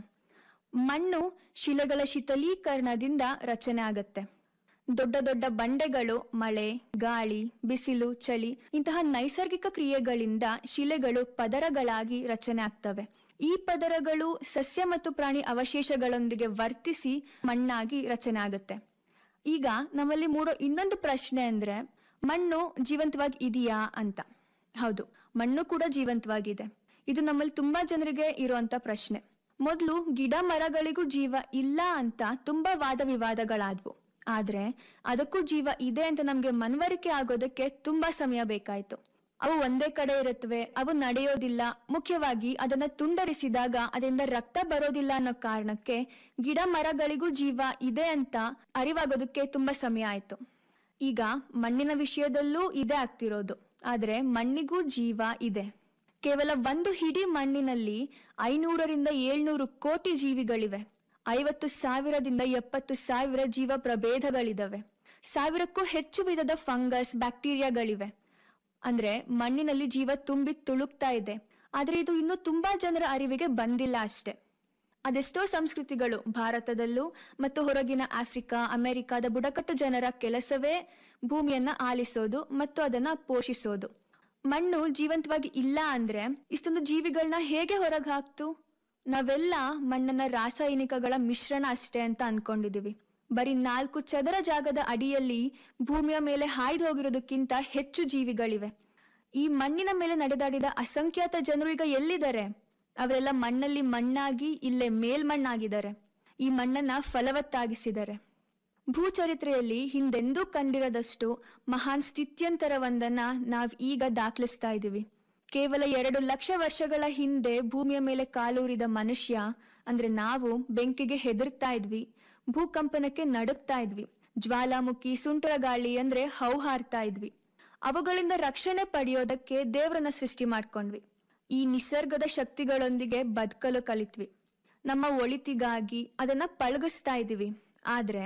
ಮಣ್ಣು ಶಿಲೆಗಳ ಶೀತಲೀಕರಣದಿಂದ ರಚನೆ ಆಗತ್ತೆ ದೊಡ್ಡ ದೊಡ್ಡ ಬಂಡೆಗಳು ಮಳೆ ಗಾಳಿ ಬಿಸಿಲು ಚಳಿ ಇಂತಹ ನೈಸರ್ಗಿಕ ಕ್ರಿಯೆಗಳಿಂದ ಶಿಲೆಗಳು ಪದರಗಳಾಗಿ ರಚನೆ ಆಗ್ತವೆ ಈ ಪದರಗಳು ಸಸ್ಯ ಮತ್ತು ಪ್ರಾಣಿ ಅವಶೇಷಗಳೊಂದಿಗೆ ವರ್ತಿಸಿ ಮಣ್ಣಾಗಿ ರಚನೆ ಆಗುತ್ತೆ ಈಗ ನಮ್ಮಲ್ಲಿ ಮೂಡೋ ಇನ್ನೊಂದು ಪ್ರಶ್ನೆ ಅಂದ್ರೆ ಮಣ್ಣು ಜೀವಂತವಾಗಿ ಇದೆಯಾ ಅಂತ ಹೌದು ಮಣ್ಣು ಕೂಡ ಜೀವಂತವಾಗಿದೆ ಇದು ನಮ್ಮಲ್ಲಿ ತುಂಬಾ ಜನರಿಗೆ ಇರುವಂತ ಪ್ರಶ್ನೆ ಮೊದಲು ಗಿಡ ಮರಗಳಿಗೂ ಜೀವ ಇಲ್ಲ ಅಂತ ತುಂಬಾ ವಾದ ವಿವಾದಗಳಾದ್ವು ಆದ್ರೆ ಅದಕ್ಕೂ ಜೀವ ಇದೆ ಅಂತ ನಮ್ಗೆ ಮನವರಿಕೆ ಆಗೋದಕ್ಕೆ ತುಂಬಾ ಸಮಯ ಬೇಕಾಯ್ತು ಅವು ಒಂದೇ ಕಡೆ ಇರುತ್ತವೆ ಅವು ನಡೆಯೋದಿಲ್ಲ ಮುಖ್ಯವಾಗಿ ಅದನ್ನ ತುಂಡರಿಸಿದಾಗ ಅದರಿಂದ ರಕ್ತ ಬರೋದಿಲ್ಲ ಅನ್ನೋ ಕಾರಣಕ್ಕೆ ಗಿಡ ಮರಗಳಿಗೂ ಜೀವ ಇದೆ ಅಂತ ಅರಿವಾಗೋದಕ್ಕೆ ತುಂಬಾ ಸಮಯ ಆಯ್ತು ಈಗ ಮಣ್ಣಿನ ವಿಷಯದಲ್ಲೂ ಇದೇ ಆಗ್ತಿರೋದು ಆದ್ರೆ ಮಣ್ಣಿಗೂ ಜೀವ ಇದೆ ಕೇವಲ ಒಂದು ಹಿಡಿ ಮಣ್ಣಿನಲ್ಲಿ ಐನೂರರಿಂದ ಏಳ್ನೂರು ಕೋಟಿ ಜೀವಿಗಳಿವೆ ಐವತ್ತು ಸಾವಿರದಿಂದ ಎಪ್ಪತ್ತು ಸಾವಿರ ಜೀವ ಪ್ರಭೇದಗಳಿದಾವೆ ಸಾವಿರಕ್ಕೂ ಹೆಚ್ಚು ವಿಧದ ಫಂಗಸ್ ಬ್ಯಾಕ್ಟೀರಿಯಾಗಳಿವೆ ಅಂದ್ರೆ ಮಣ್ಣಿನಲ್ಲಿ ಜೀವ ತುಂಬಿ ತುಳುಕ್ತಾ ಇದೆ ಆದ್ರೆ ಇದು ಇನ್ನೂ ತುಂಬಾ ಜನರ ಅರಿವಿಗೆ ಬಂದಿಲ್ಲ ಅಷ್ಟೇ ಅದೆಷ್ಟೋ ಸಂಸ್ಕೃತಿಗಳು ಭಾರತದಲ್ಲೂ ಮತ್ತು ಹೊರಗಿನ ಆಫ್ರಿಕಾ ಅಮೆರಿಕಾದ ಬುಡಕಟ್ಟು ಜನರ ಕೆಲಸವೇ ಭೂಮಿಯನ್ನ ಆಲಿಸೋದು ಮತ್ತು ಅದನ್ನ ಪೋಷಿಸೋದು ಮಣ್ಣು ಜೀವಂತವಾಗಿ ಇಲ್ಲ ಅಂದ್ರೆ ಇಷ್ಟೊಂದು ಜೀವಿಗಳನ್ನ ಹೇಗೆ ಹೊರಗೆ ಹಾಕ್ತು ನಾವೆಲ್ಲ ಮಣ್ಣನ್ನ ರಾಸಾಯನಿಕಗಳ ಮಿಶ್ರಣ ಅಷ್ಟೇ ಅಂತ ಅನ್ಕೊಂಡಿದೀವಿ ಬರೀ ನಾಲ್ಕು ಚದರ ಜಾಗದ ಅಡಿಯಲ್ಲಿ ಭೂಮಿಯ ಮೇಲೆ ಹಾಯ್ದು ಹೋಗಿರೋದಕ್ಕಿಂತ ಹೆಚ್ಚು ಜೀವಿಗಳಿವೆ ಈ ಮಣ್ಣಿನ ಮೇಲೆ ನಡೆದಾಡಿದ ಅಸಂಖ್ಯಾತ ಜನರು ಈಗ ಎಲ್ಲಿದ್ದಾರೆ ಅವರೆಲ್ಲ ಮಣ್ಣಲ್ಲಿ ಮಣ್ಣಾಗಿ ಇಲ್ಲೇ ಮೇಲ್ಮಣ್ಣಾಗಿದ್ದಾರೆ ಈ ಮಣ್ಣನ್ನ ಫಲವತ್ತಾಗಿಸಿದ್ದಾರೆ ಭೂಚರಿತ್ರೆಯಲ್ಲಿ ಹಿಂದೆಂದೂ ಕಂಡಿರದಷ್ಟು ಮಹಾನ್ ಸ್ಥಿತ್ಯಂತರವೊಂದನ್ನ ನಾವ್ ಈಗ ದಾಖಲಿಸ್ತಾ ಇದೀವಿ ಕೇವಲ ಎರಡು ಲಕ್ಷ ವರ್ಷಗಳ ಹಿಂದೆ ಭೂಮಿಯ ಮೇಲೆ ಕಾಲೂರಿದ ಮನುಷ್ಯ ಅಂದ್ರೆ ನಾವು ಬೆಂಕಿಗೆ ಹೆದರ್ತಾ ಇದ್ವಿ ಭೂಕಂಪನಕ್ಕೆ ನಡುಗ್ತಾ ಇದ್ವಿ ಜ್ವಾಲಾಮುಖಿ ಸುಂಟರ ಗಾಳಿ ಅಂದ್ರೆ ಹೌಹಾರ್ತಾ ಇದ್ವಿ ಅವುಗಳಿಂದ ರಕ್ಷಣೆ ಪಡೆಯೋದಕ್ಕೆ ದೇವರನ್ನ ಸೃಷ್ಟಿ ಮಾಡ್ಕೊಂಡ್ವಿ ಈ ನಿಸರ್ಗದ ಶಕ್ತಿಗಳೊಂದಿಗೆ ಬದುಕಲು ಕಲಿತ್ವಿ ನಮ್ಮ ಒಳಿತಿಗಾಗಿ ಅದನ್ನ ಪಳಗಿಸ್ತಾ ಇದೀವಿ ಆದ್ರೆ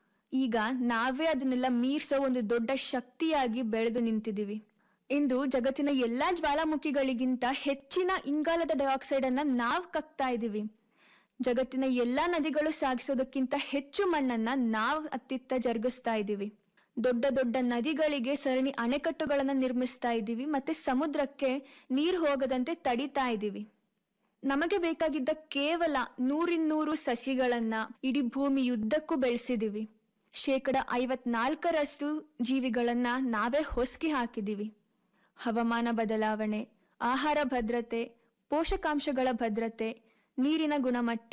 ಈಗ ನಾವೇ ಅದನ್ನೆಲ್ಲ ಮೀರ್ಸೋ ಒಂದು ದೊಡ್ಡ ಶಕ್ತಿಯಾಗಿ ಬೆಳೆದು ನಿಂತಿದೀವಿ ಇಂದು ಜಗತ್ತಿನ ಎಲ್ಲಾ ಜ್ವಾಲಾಮುಖಿಗಳಿಗಿಂತ ಹೆಚ್ಚಿನ ಇಂಗಾಲದ ಡೈಆಕ್ಸೈಡ್ ಅನ್ನ ನಾವ್ ಕಕ್ತಾ ಇದೀವಿ ಜಗತ್ತಿನ ಎಲ್ಲಾ ನದಿಗಳು ಸಾಗಿಸೋದಕ್ಕಿಂತ ಹೆಚ್ಚು ಮಣ್ಣನ್ನ ನಾವ್ ಅತ್ತಿತ್ತ ಜರುಗಿಸ್ತಾ ಇದೀವಿ ದೊಡ್ಡ ದೊಡ್ಡ ನದಿಗಳಿಗೆ ಸರಣಿ ಅಣೆಕಟ್ಟುಗಳನ್ನ ನಿರ್ಮಿಸ್ತಾ ಇದ್ದೀವಿ ಮತ್ತೆ ಸಮುದ್ರಕ್ಕೆ ನೀರ್ ಹೋಗದಂತೆ ತಡಿತಾ ಇದ್ದೀವಿ ನಮಗೆ ಬೇಕಾಗಿದ್ದ ಕೇವಲ ನೂರಿನ್ನೂರು ಸಸಿಗಳನ್ನ ಇಡೀ ಭೂಮಿಯುದ್ದಕ್ಕೂ ಬೆಳೆಸಿದೀವಿ ಶೇಕಡ ಐವತ್ನಾಲ್ಕರಷ್ಟು ಜೀವಿಗಳನ್ನ ನಾವೇ ಹೊಸಕಿ ಹಾಕಿದೀವಿ ಹವಾಮಾನ ಬದಲಾವಣೆ ಆಹಾರ ಭದ್ರತೆ ಪೋಷಕಾಂಶಗಳ ಭದ್ರತೆ ನೀರಿನ ಗುಣಮಟ್ಟ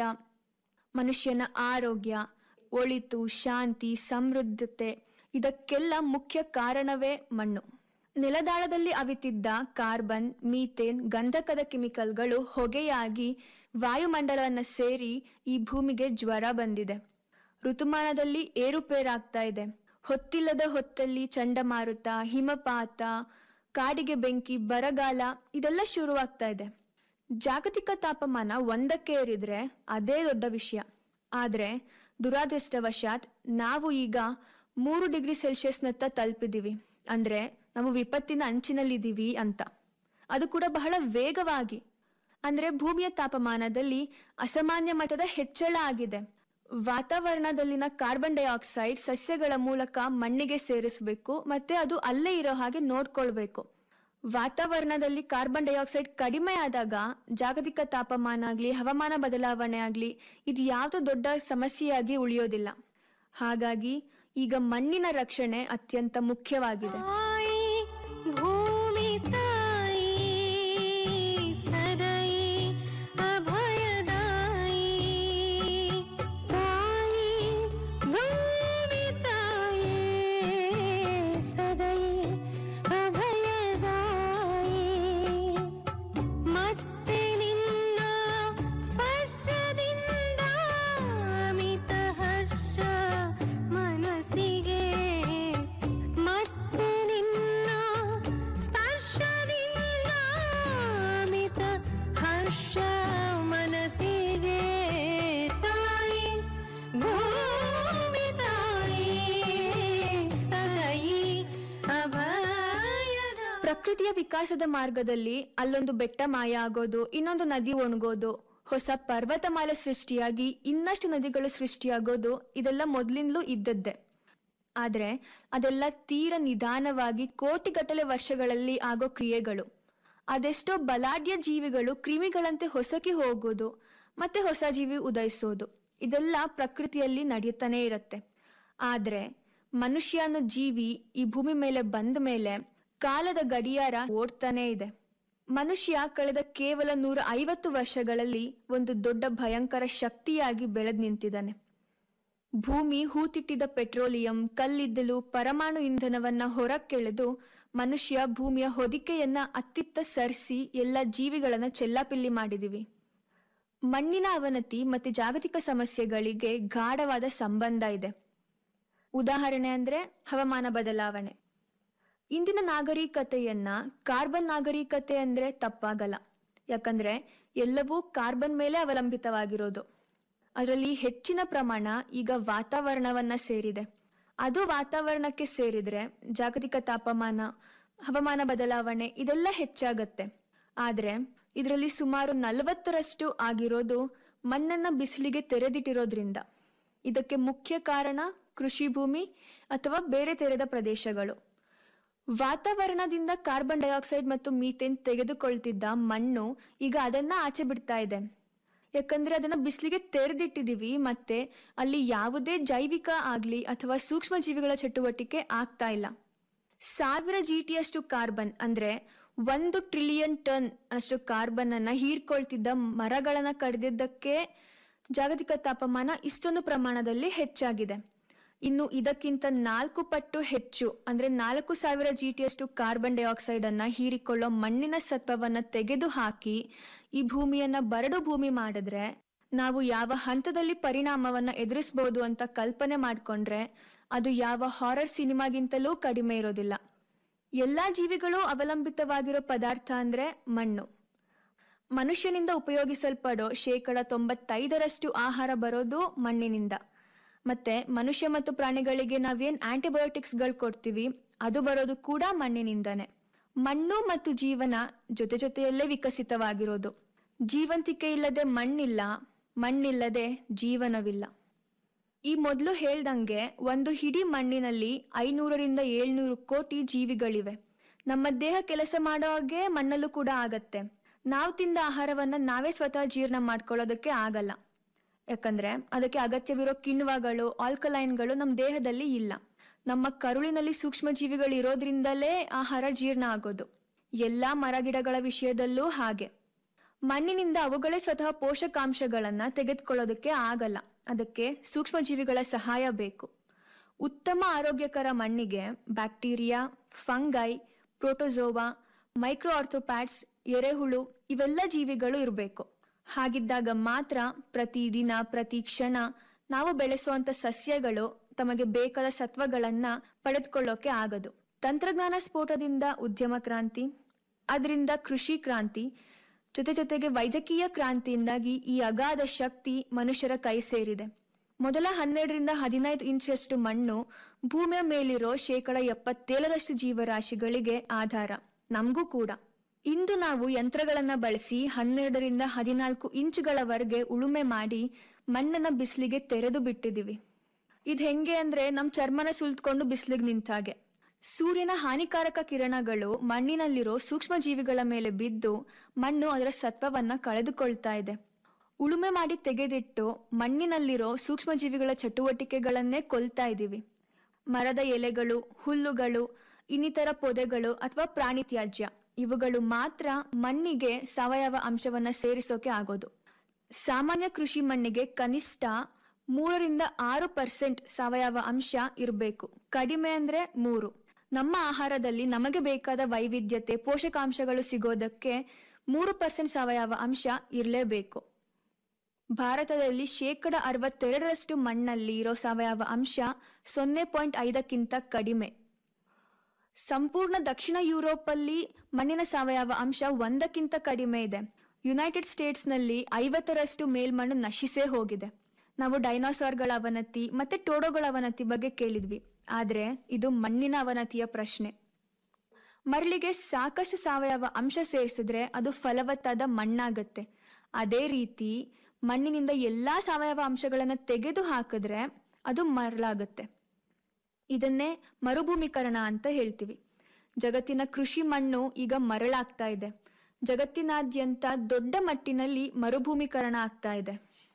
ಮನುಷ್ಯನ ಆರೋಗ್ಯ ಒಳಿತು ಶಾಂತಿ ಸಮೃದ್ಧತೆ ಇದಕ್ಕೆಲ್ಲ ಮುಖ್ಯ ಕಾರಣವೇ ಮಣ್ಣು ನೆಲದಾಳದಲ್ಲಿ ಅವಿತಿದ್ದ ಕಾರ್ಬನ್ ಮೀಥೇನ್ ಗಂಧಕದ ಕೆಮಿಕಲ್ಗಳು ಹೊಗೆಯಾಗಿ ವಾಯುಮಂಡಲವನ್ನ ಸೇರಿ ಈ ಭೂಮಿಗೆ ಜ್ವರ ಬಂದಿದೆ ಋತುಮಾನದಲ್ಲಿ ಏರುಪೇರಾಗ್ತಾ ಇದೆ ಹೊತ್ತಿಲ್ಲದ ಹೊತ್ತಲ್ಲಿ ಚಂಡಮಾರುತ ಹಿಮಪಾತ ಕಾಡಿಗೆ ಬೆಂಕಿ ಬರಗಾಲ ಇದೆಲ್ಲ ಶುರುವಾಗ್ತಾ ಇದೆ ಜಾಗತಿಕ ತಾಪಮಾನ ಒಂದಕ್ಕೆ ಏರಿದ್ರೆ ಅದೇ ದೊಡ್ಡ ವಿಷಯ ಆದ್ರೆ ದುರಾದೃಷ್ಟವಶಾತ್ ನಾವು ಈಗ ಮೂರು ಡಿಗ್ರಿ ಸೆಲ್ಸಿಯಸ್ನತ್ತ ತಲುಪಿದೀವಿ ಅಂದ್ರೆ ನಾವು ವಿಪತ್ತಿನ ಅಂಚಿನಲ್ಲಿದ್ದೀವಿ ಅಂತ ಅದು ಕೂಡ ಬಹಳ ವೇಗವಾಗಿ ಅಂದ್ರೆ ಭೂಮಿಯ ತಾಪಮಾನದಲ್ಲಿ ಅಸಾಮಾನ್ಯ ಮಟ್ಟದ ಹೆಚ್ಚಳ ಆಗಿದೆ ವಾತಾವರಣದಲ್ಲಿನ ಕಾರ್ಬನ್ ಡೈಆಕ್ಸೈಡ್ ಸಸ್ಯಗಳ ಮೂಲಕ ಮಣ್ಣಿಗೆ ಸೇರಿಸಬೇಕು ಮತ್ತೆ ಅದು ಅಲ್ಲೇ ಇರೋ ಹಾಗೆ ನೋಡ್ಕೊಳ್ಬೇಕು ವಾತಾವರಣದಲ್ಲಿ ಕಾರ್ಬನ್ ಡೈಆಕ್ಸೈಡ್ ಕಡಿಮೆ ಆದಾಗ ಜಾಗತಿಕ ತಾಪಮಾನ ಆಗ್ಲಿ ಹವಾಮಾನ ಬದಲಾವಣೆ ಆಗ್ಲಿ ಇದು ಯಾವ್ದು ದೊಡ್ಡ ಸಮಸ್ಯೆಯಾಗಿ ಉಳಿಯೋದಿಲ್ಲ ಹಾಗಾಗಿ ಈಗ ಮಣ್ಣಿನ ರಕ್ಷಣೆ ಅತ್ಯಂತ ಮುಖ್ಯವಾಗಿದೆ ಭೂಮಿ ತಾಯಿ ಸದೈ ಅಭಯದಾಯಿ ತಾಯಿ ಭೂಮಿ ತಾಯಿ ಸದೈ ಅಭಯದಾಯಿ ಮತ್ತೆ ನಿನ್ನ ಸ್ಪರ್ಶದಿಂದ ಅಮಿತ ಹರ್ಷ ಮನಸ್ಸಿಗೆ ಮತ್ತೆ ನಿನ್ನ ಪ್ರಕೃತಿಯ ವಿಕಾಸದ ಮಾರ್ಗದಲ್ಲಿ ಅಲ್ಲೊಂದು ಬೆಟ್ಟ ಮಾಯ ಆಗೋದು ಇನ್ನೊಂದು ನದಿ ಒಣಗೋದು ಹೊಸ ಪರ್ವತಮಾಲೆ ಸೃಷ್ಟಿಯಾಗಿ ಇನ್ನಷ್ಟು ನದಿಗಳು ಸೃಷ್ಟಿಯಾಗೋದು ಇದೆಲ್ಲ ಮೊದಲಿಂದಲೂ ಇದ್ದದ್ದೇ ಆದ್ರೆ ಅದೆಲ್ಲ ತೀರ ನಿಧಾನವಾಗಿ ಕೋಟಿಗಟ್ಟಲೆ ವರ್ಷಗಳಲ್ಲಿ ಆಗೋ ಕ್ರಿಯೆಗಳು ಅದೆಷ್ಟೋ ಬಲಾಢ್ಯ ಜೀವಿಗಳು ಕ್ರಿಮಿಗಳಂತೆ ಹೊಸಕಿ ಹೋಗೋದು ಮತ್ತೆ ಹೊಸ ಜೀವಿ ಉದಯಿಸೋದು ಇದೆಲ್ಲ ಪ್ರಕೃತಿಯಲ್ಲಿ ನಡೆಯುತ್ತಾನೆ ಇರತ್ತೆ ಆದ್ರೆ ಮನುಷ್ಯ ಅನ್ನೋ ಜೀವಿ ಈ ಭೂಮಿ ಮೇಲೆ ಬಂದ ಮೇಲೆ ಕಾಲದ ಗಡಿಯಾರ ಓಡ್ತಾನೆ ಇದೆ ಮನುಷ್ಯ ಕಳೆದ ಕೇವಲ ನೂರ ಐವತ್ತು ವರ್ಷಗಳಲ್ಲಿ ಒಂದು ದೊಡ್ಡ ಭಯಂಕರ ಶಕ್ತಿಯಾಗಿ ಬೆಳೆದ್ ನಿಂತಿದ್ದಾನೆ ಭೂಮಿ ಹೂತಿಟ್ಟಿದ ಪೆಟ್ರೋಲಿಯಂ ಕಲ್ಲಿದ್ದಲು ಪರಮಾಣು ಇಂಧನವನ್ನ ಹೊರಕ್ಕೆಳೆದು ಮನುಷ್ಯ ಭೂಮಿಯ ಹೊದಿಕೆಯನ್ನ ಅತ್ತಿತ್ತ ಸರಿಸಿ ಎಲ್ಲ ಜೀವಿಗಳನ್ನ ಚೆಲ್ಲಾಪಿಲ್ಲಿ ಮಾಡಿದಿವಿ ಮಣ್ಣಿನ ಅವನತಿ ಮತ್ತೆ ಜಾಗತಿಕ ಸಮಸ್ಯೆಗಳಿಗೆ ಗಾಢವಾದ ಸಂಬಂಧ ಇದೆ ಉದಾಹರಣೆ ಅಂದ್ರೆ ಹವಾಮಾನ ಬದಲಾವಣೆ ಇಂದಿನ ನಾಗರಿಕತೆಯನ್ನ ಕಾರ್ಬನ್ ನಾಗರಿಕತೆ ಅಂದ್ರೆ ತಪ್ಪಾಗಲ್ಲ ಯಾಕಂದ್ರೆ ಎಲ್ಲವೂ ಕಾರ್ಬನ್ ಮೇಲೆ ಅವಲಂಬಿತವಾಗಿರೋದು ಅದರಲ್ಲಿ ಹೆಚ್ಚಿನ ಪ್ರಮಾಣ ಈಗ ವಾತಾವರಣವನ್ನ ಸೇರಿದೆ ಅದು ವಾತಾವರಣಕ್ಕೆ ಸೇರಿದ್ರೆ ಜಾಗತಿಕ ತಾಪಮಾನ ಹವಾಮಾನ ಬದಲಾವಣೆ ಇದೆಲ್ಲ ಹೆಚ್ಚಾಗತ್ತೆ ಆದ್ರೆ ಇದರಲ್ಲಿ ಸುಮಾರು ನಲವತ್ತರಷ್ಟು ಆಗಿರೋದು ಮಣ್ಣನ್ನ ಬಿಸಿಲಿಗೆ ತೆರೆದಿಟ್ಟಿರೋದ್ರಿಂದ ಇದಕ್ಕೆ ಮುಖ್ಯ ಕಾರಣ ಕೃಷಿ ಭೂಮಿ ಅಥವಾ ಬೇರೆ ತೆರೆದ ಪ್ರದೇಶಗಳು ವಾತಾವರಣದಿಂದ ಕಾರ್ಬನ್ ಡೈಆಕ್ಸೈಡ್ ಮತ್ತು ಮೀಥೇನ್ ತೆಗೆದುಕೊಳ್ತಿದ್ದ ಮಣ್ಣು ಈಗ ಅದನ್ನ ಆಚೆ ಬಿಡ್ತಾ ಇದೆ ಯಾಕಂದ್ರೆ ಅದನ್ನ ಬಿಸಿಲಿಗೆ ತೆರೆದಿಟ್ಟಿದೀವಿ ಮತ್ತೆ ಅಲ್ಲಿ ಯಾವುದೇ ಜೈವಿಕ ಆಗ್ಲಿ ಅಥವಾ ಸೂಕ್ಷ್ಮ ಜೀವಿಗಳ ಚಟುವಟಿಕೆ ಆಗ್ತಾ ಇಲ್ಲ ಸಾವಿರ ಜಿಟಿಯಷ್ಟು ಕಾರ್ಬನ್ ಅಂದ್ರೆ ಒಂದು ಟ್ರಿಲಿಯನ್ ಟನ್ ಅಷ್ಟು ಕಾರ್ಬನ್ ಅನ್ನ ಹೀರ್ಕೊಳ್ತಿದ್ದ ಮರಗಳನ್ನ ಕಡಿದಿದ್ದಕ್ಕೆ ಜಾಗತಿಕ ತಾಪಮಾನ ಇಷ್ಟೊಂದು ಪ್ರಮಾಣದಲ್ಲಿ ಹೆಚ್ಚಾಗಿದೆ ಇನ್ನು ಇದಕ್ಕಿಂತ ನಾಲ್ಕು ಪಟ್ಟು ಹೆಚ್ಚು ಅಂದ್ರೆ ನಾಲ್ಕು ಸಾವಿರ ಜಿಟಿಯಷ್ಟು ಕಾರ್ಬನ್ ಡೈಆಕ್ಸೈಡ್ ಅನ್ನ ಹೀರಿಕೊಳ್ಳೋ ಮಣ್ಣಿನ ಸತ್ವವನ್ನ ತೆಗೆದು ಹಾಕಿ ಈ ಭೂಮಿಯನ್ನ ಬರಡು ಭೂಮಿ ಮಾಡಿದ್ರೆ ನಾವು ಯಾವ ಹಂತದಲ್ಲಿ ಪರಿಣಾಮವನ್ನ ಎದುರಿಸಬಹುದು ಅಂತ ಕಲ್ಪನೆ ಮಾಡ್ಕೊಂಡ್ರೆ ಅದು ಯಾವ ಹಾರರ್ ಸಿನಿಮಾಗಿಂತಲೂ ಕಡಿಮೆ ಇರೋದಿಲ್ಲ ಎಲ್ಲಾ ಜೀವಿಗಳು ಅವಲಂಬಿತವಾಗಿರೋ ಪದಾರ್ಥ ಅಂದ್ರೆ ಮಣ್ಣು ಮನುಷ್ಯನಿಂದ ಉಪಯೋಗಿಸಲ್ಪಡೋ ಶೇಕಡ ತೊಂಬತ್ತೈದರಷ್ಟು ಆಹಾರ ಬರೋದು ಮಣ್ಣಿನಿಂದ ಮತ್ತೆ ಮನುಷ್ಯ ಮತ್ತು ಪ್ರಾಣಿಗಳಿಗೆ ನಾವೇನ್ ಆಂಟಿಬಯೋಟಿಕ್ಸ್ಗಳು ಕೊಡ್ತೀವಿ ಅದು ಬರೋದು ಕೂಡ ಮಣ್ಣಿನಿಂದಾನೆ ಮಣ್ಣು ಮತ್ತು ಜೀವನ ಜೊತೆ ಜೊತೆಯಲ್ಲೇ ವಿಕಸಿತವಾಗಿರೋದು ಜೀವಂತಿಕೆ ಇಲ್ಲದೆ ಮಣ್ಣಿಲ್ಲ ಮಣ್ಣಿಲ್ಲದೆ ಜೀವನವಿಲ್ಲ ಈ ಮೊದಲು ಹೇಳ್ದಂಗೆ ಒಂದು ಹಿಡಿ ಮಣ್ಣಿನಲ್ಲಿ ಐನೂರರಿಂದ ಏಳ್ನೂರು ಕೋಟಿ ಜೀವಿಗಳಿವೆ ನಮ್ಮ ದೇಹ ಕೆಲಸ ಮಾಡೋ ಹಾಗೆ ಮಣ್ಣಲ್ಲೂ ಕೂಡ ಆಗತ್ತೆ ನಾವು ತಿಂದ ಆಹಾರವನ್ನ ನಾವೇ ಸ್ವತಃ ಜೀರ್ಣ ಮಾಡ್ಕೊಳ್ಳೋದಕ್ಕೆ ಆಗಲ್ಲ ಯಾಕಂದ್ರೆ ಅದಕ್ಕೆ ಅಗತ್ಯವಿರೋ ಕಿಣ್ವಗಳು ಆಲ್ಕಲೈನ್ಗಳು ನಮ್ಮ ದೇಹದಲ್ಲಿ ಇಲ್ಲ ನಮ್ಮ ಕರುಳಿನಲ್ಲಿ ಸೂಕ್ಷ್ಮ ಜೀವಿಗಳು ಇರೋದ್ರಿಂದಲೇ ಆಹಾರ ಜೀರ್ಣ ಆಗೋದು ಎಲ್ಲಾ ಮರಗಿಡಗಳ ವಿಷಯದಲ್ಲೂ ಹಾಗೆ ಮಣ್ಣಿನಿಂದ ಅವುಗಳೇ ಸ್ವತಃ ಪೋಷಕಾಂಶಗಳನ್ನ ತೆಗೆದುಕೊಳ್ಳೋದಕ್ಕೆ ಆಗಲ್ಲ ಅದಕ್ಕೆ ಸೂಕ್ಷ್ಮ ಜೀವಿಗಳ ಸಹಾಯ ಬೇಕು ಉತ್ತಮ ಆರೋಗ್ಯಕರ ಮಣ್ಣಿಗೆ bacteria fungi protozoa micro arthropods ಎರೆಹುಳು ಇವೆಲ್ಲ ಜೀವಿಗಳು ಇರಬೇಕು ಹಾಗಿದ್ದಾಗ ಮಾತ್ರ ಪ್ರತಿದಿನ ಪ್ರತಿ ಕ್ಷಣ ನಾವು ಬೆಳೆಸುವಂತ ಸಸ್ಯಗಳು ತಮಗೆ ಬೇಕಾದ ಸತ್ವಗಳನ್ನ ಪಡೆದುಕೊಳ್ಳೋಕೆ ಆಗದು ತಂತ್ರಜ್ಞಾನ ಸ್ಫೋಟದಿಂದ ಉದ್ಯಮ ಕ್ರಾಂತಿ ಅದರಿಂದ ಕೃಷಿ ಕ್ರಾಂತಿ ಜೊತೆ ಜೊತೆಗೆ ವೈದ್ಯಕೀಯ ಕ್ರಾಂತಿಯಿಂದಾಗಿ ಈ ಅಗಾಧ ಶಕ್ತಿ ಮನುಷ್ಯರ ಕೈ ಸೇರಿದೆ ಮೊದಲ ಹನ್ನೆರಡರಿಂದ ಹದಿನೈದು ಇಂಚಷ್ಟು ಮಣ್ಣು ಭೂಮಿಯ ಮೇಲಿರೋ ಶೇಕಡ ಎಪ್ಪತ್ತೇಳರಷ್ಟು ಜೀವರಾಶಿಗಳಿಗೆ ಆಧಾರ ನಮಗೂ ಕೂಡ ಇಂದು ನಾವು ಯಂತ್ರಗಳನ್ನ ಬಳಸಿ ಹನ್ನೆರಡರಿಂದ ಹದಿನಾಲ್ಕು ಇಂಚುಗಳವರೆಗೆ ಉಳುಮೆ ಮಾಡಿ ಮಣ್ಣನ್ನ ಬಿಸಿಲಿಗೆ ತೆರೆದು ಬಿಟ್ಟಿದೀವಿ ಇದ್ ಹೆಂಗೆ ಅಂದ್ರೆ ನಮ್ ಚರ್ಮನ ಸುಲ್ತ್ಕೊಂಡು ಬಿಸಿಲಿಗೆ ನಿಂತಾಗೆ ಸೂರ್ಯನ ಹಾನಿಕಾರಕ ಕಿರಣಗಳು ಮಣ್ಣಿನಲ್ಲಿರೋ ಸೂಕ್ಷ್ಮ ಜೀವಿಗಳ ಮೇಲೆ ಬಿದ್ದು ಮಣ್ಣು ಅದರ ಸತ್ವವನ್ನ ಕಳೆದುಕೊಳ್ತಾ ಇದೆ ಉಳುಮೆ ಮಾಡಿ ತೆಗೆದಿಟ್ಟು ಮಣ್ಣಿನಲ್ಲಿರೋ ಸೂಕ್ಷ್ಮ ಜೀವಿಗಳ ಚಟುವಟಿಕೆಗಳನ್ನೇ ಕೊಲ್ತಾ ಇದೀವಿ ಮರದ ಎಲೆಗಳು ಹುಲ್ಲುಗಳು ಇನ್ನಿತರ ಪೊದೆಗಳು ಅಥವಾ ಪ್ರಾಣಿ ತ್ಯಾಜ್ಯ ಇವುಗಳು ಮಾತ್ರ ಮಣ್ಣಿಗೆ ಸಾವಯವ ಅಂಶವನ್ನ ಸೇರಿಸೋಕೆ ಆಗೋದು ಸಾಮಾನ್ಯ ಕೃಷಿ ಮಣ್ಣಿಗೆ ಕನಿಷ್ಠ ಮೂರರಿಂದ ಆರು ಪರ್ಸೆಂಟ್ ಸಾವಯವ ಅಂಶ ಇರಬೇಕು ಕಡಿಮೆ ಅಂದ್ರೆ ಮೂರು ನಮ್ಮ ಆಹಾರದಲ್ಲಿ ನಮಗೆ ಬೇಕಾದ ವೈವಿಧ್ಯತೆ ಪೋಷಕಾಂಶಗಳು ಸಿಗೋದಕ್ಕೆ ಮೂರು ಪರ್ಸೆಂಟ್ ಸಾವಯವ ಅಂಶ ಇರಲೇಬೇಕು ಭಾರತದಲ್ಲಿ ಶೇಕಡ ಅರವತ್ತೆರಡರಷ್ಟು ಮಣ್ಣಲ್ಲಿ ಇರೋ ಸಾವಯವ ಅಂಶ ಸೊನ್ನೆ ಪಾಯಿಂಟ್ ಐದಕ್ಕಿಂತ ಕಡಿಮೆ ಸಂಪೂರ್ಣ ದಕ್ಷಿಣ ಯುರೋಪಲ್ಲಿ ಮಣ್ಣಿನ ಸಾವಯವ ಅಂಶ ಒಂದಕ್ಕಿಂತ ಕಡಿಮೆ ಇದೆ ಯುನೈಟೆಡ್ ಸ್ಟೇಟ್ಸ್ನಲ್ಲಿ ಐವತ್ತರಷ್ಟು ಮೇಲ್ಮಣ್ಣು ನಶಿಸೇ ಹೋಗಿದೆ ನಾವು ಡೈನೋಸಾರ್ಗಳ ಅವನತಿ ಮತ್ತೆ ಟೋಡೋಗಳ ಅವನತಿ ಬಗ್ಗೆ ಕೇಳಿದ್ವಿ ಆದ್ರೆ ಇದು ಮಣ್ಣಿನ ಅವನತಿಯ ಪ್ರಶ್ನೆ ಮರಳಿಗೆ ಸಾಕಷ್ಟು ಸಾವಯವ ಅಂಶ ಸೇರಿಸಿದ್ರೆ ಅದು ಫಲವತ್ತಾದ ಮಣ್ಣಾಗತ್ತೆ ಅದೇ ರೀತಿ ಮಣ್ಣಿನಿಂದ ಎಲ್ಲಾ ಸಾವಯವ ಅಂಶಗಳನ್ನು ತೆಗೆದು ಹಾಕಿದ್ರೆ ಅದು ಮರಳಾಗತ್ತೆ ಇದನ್ನೇ ಮರುಭೂಮೀಕರಣ ಅಂತ ಹೇಳ್ತೀವಿ ಜಗತ್ತಿನ ಕೃಷಿ ಮಣ್ಣು ಈಗ ಮರಳಾಗ್ತಾ ಇದೆ ಜಗತ್ತಿನಾದ್ಯಂತ ದೊಡ್ಡ ಮಟ್ಟಿನಲ್ಲಿ ಮರುಭೂಮೀಕರಣ ಆಗ್ತಾ ಇದೆ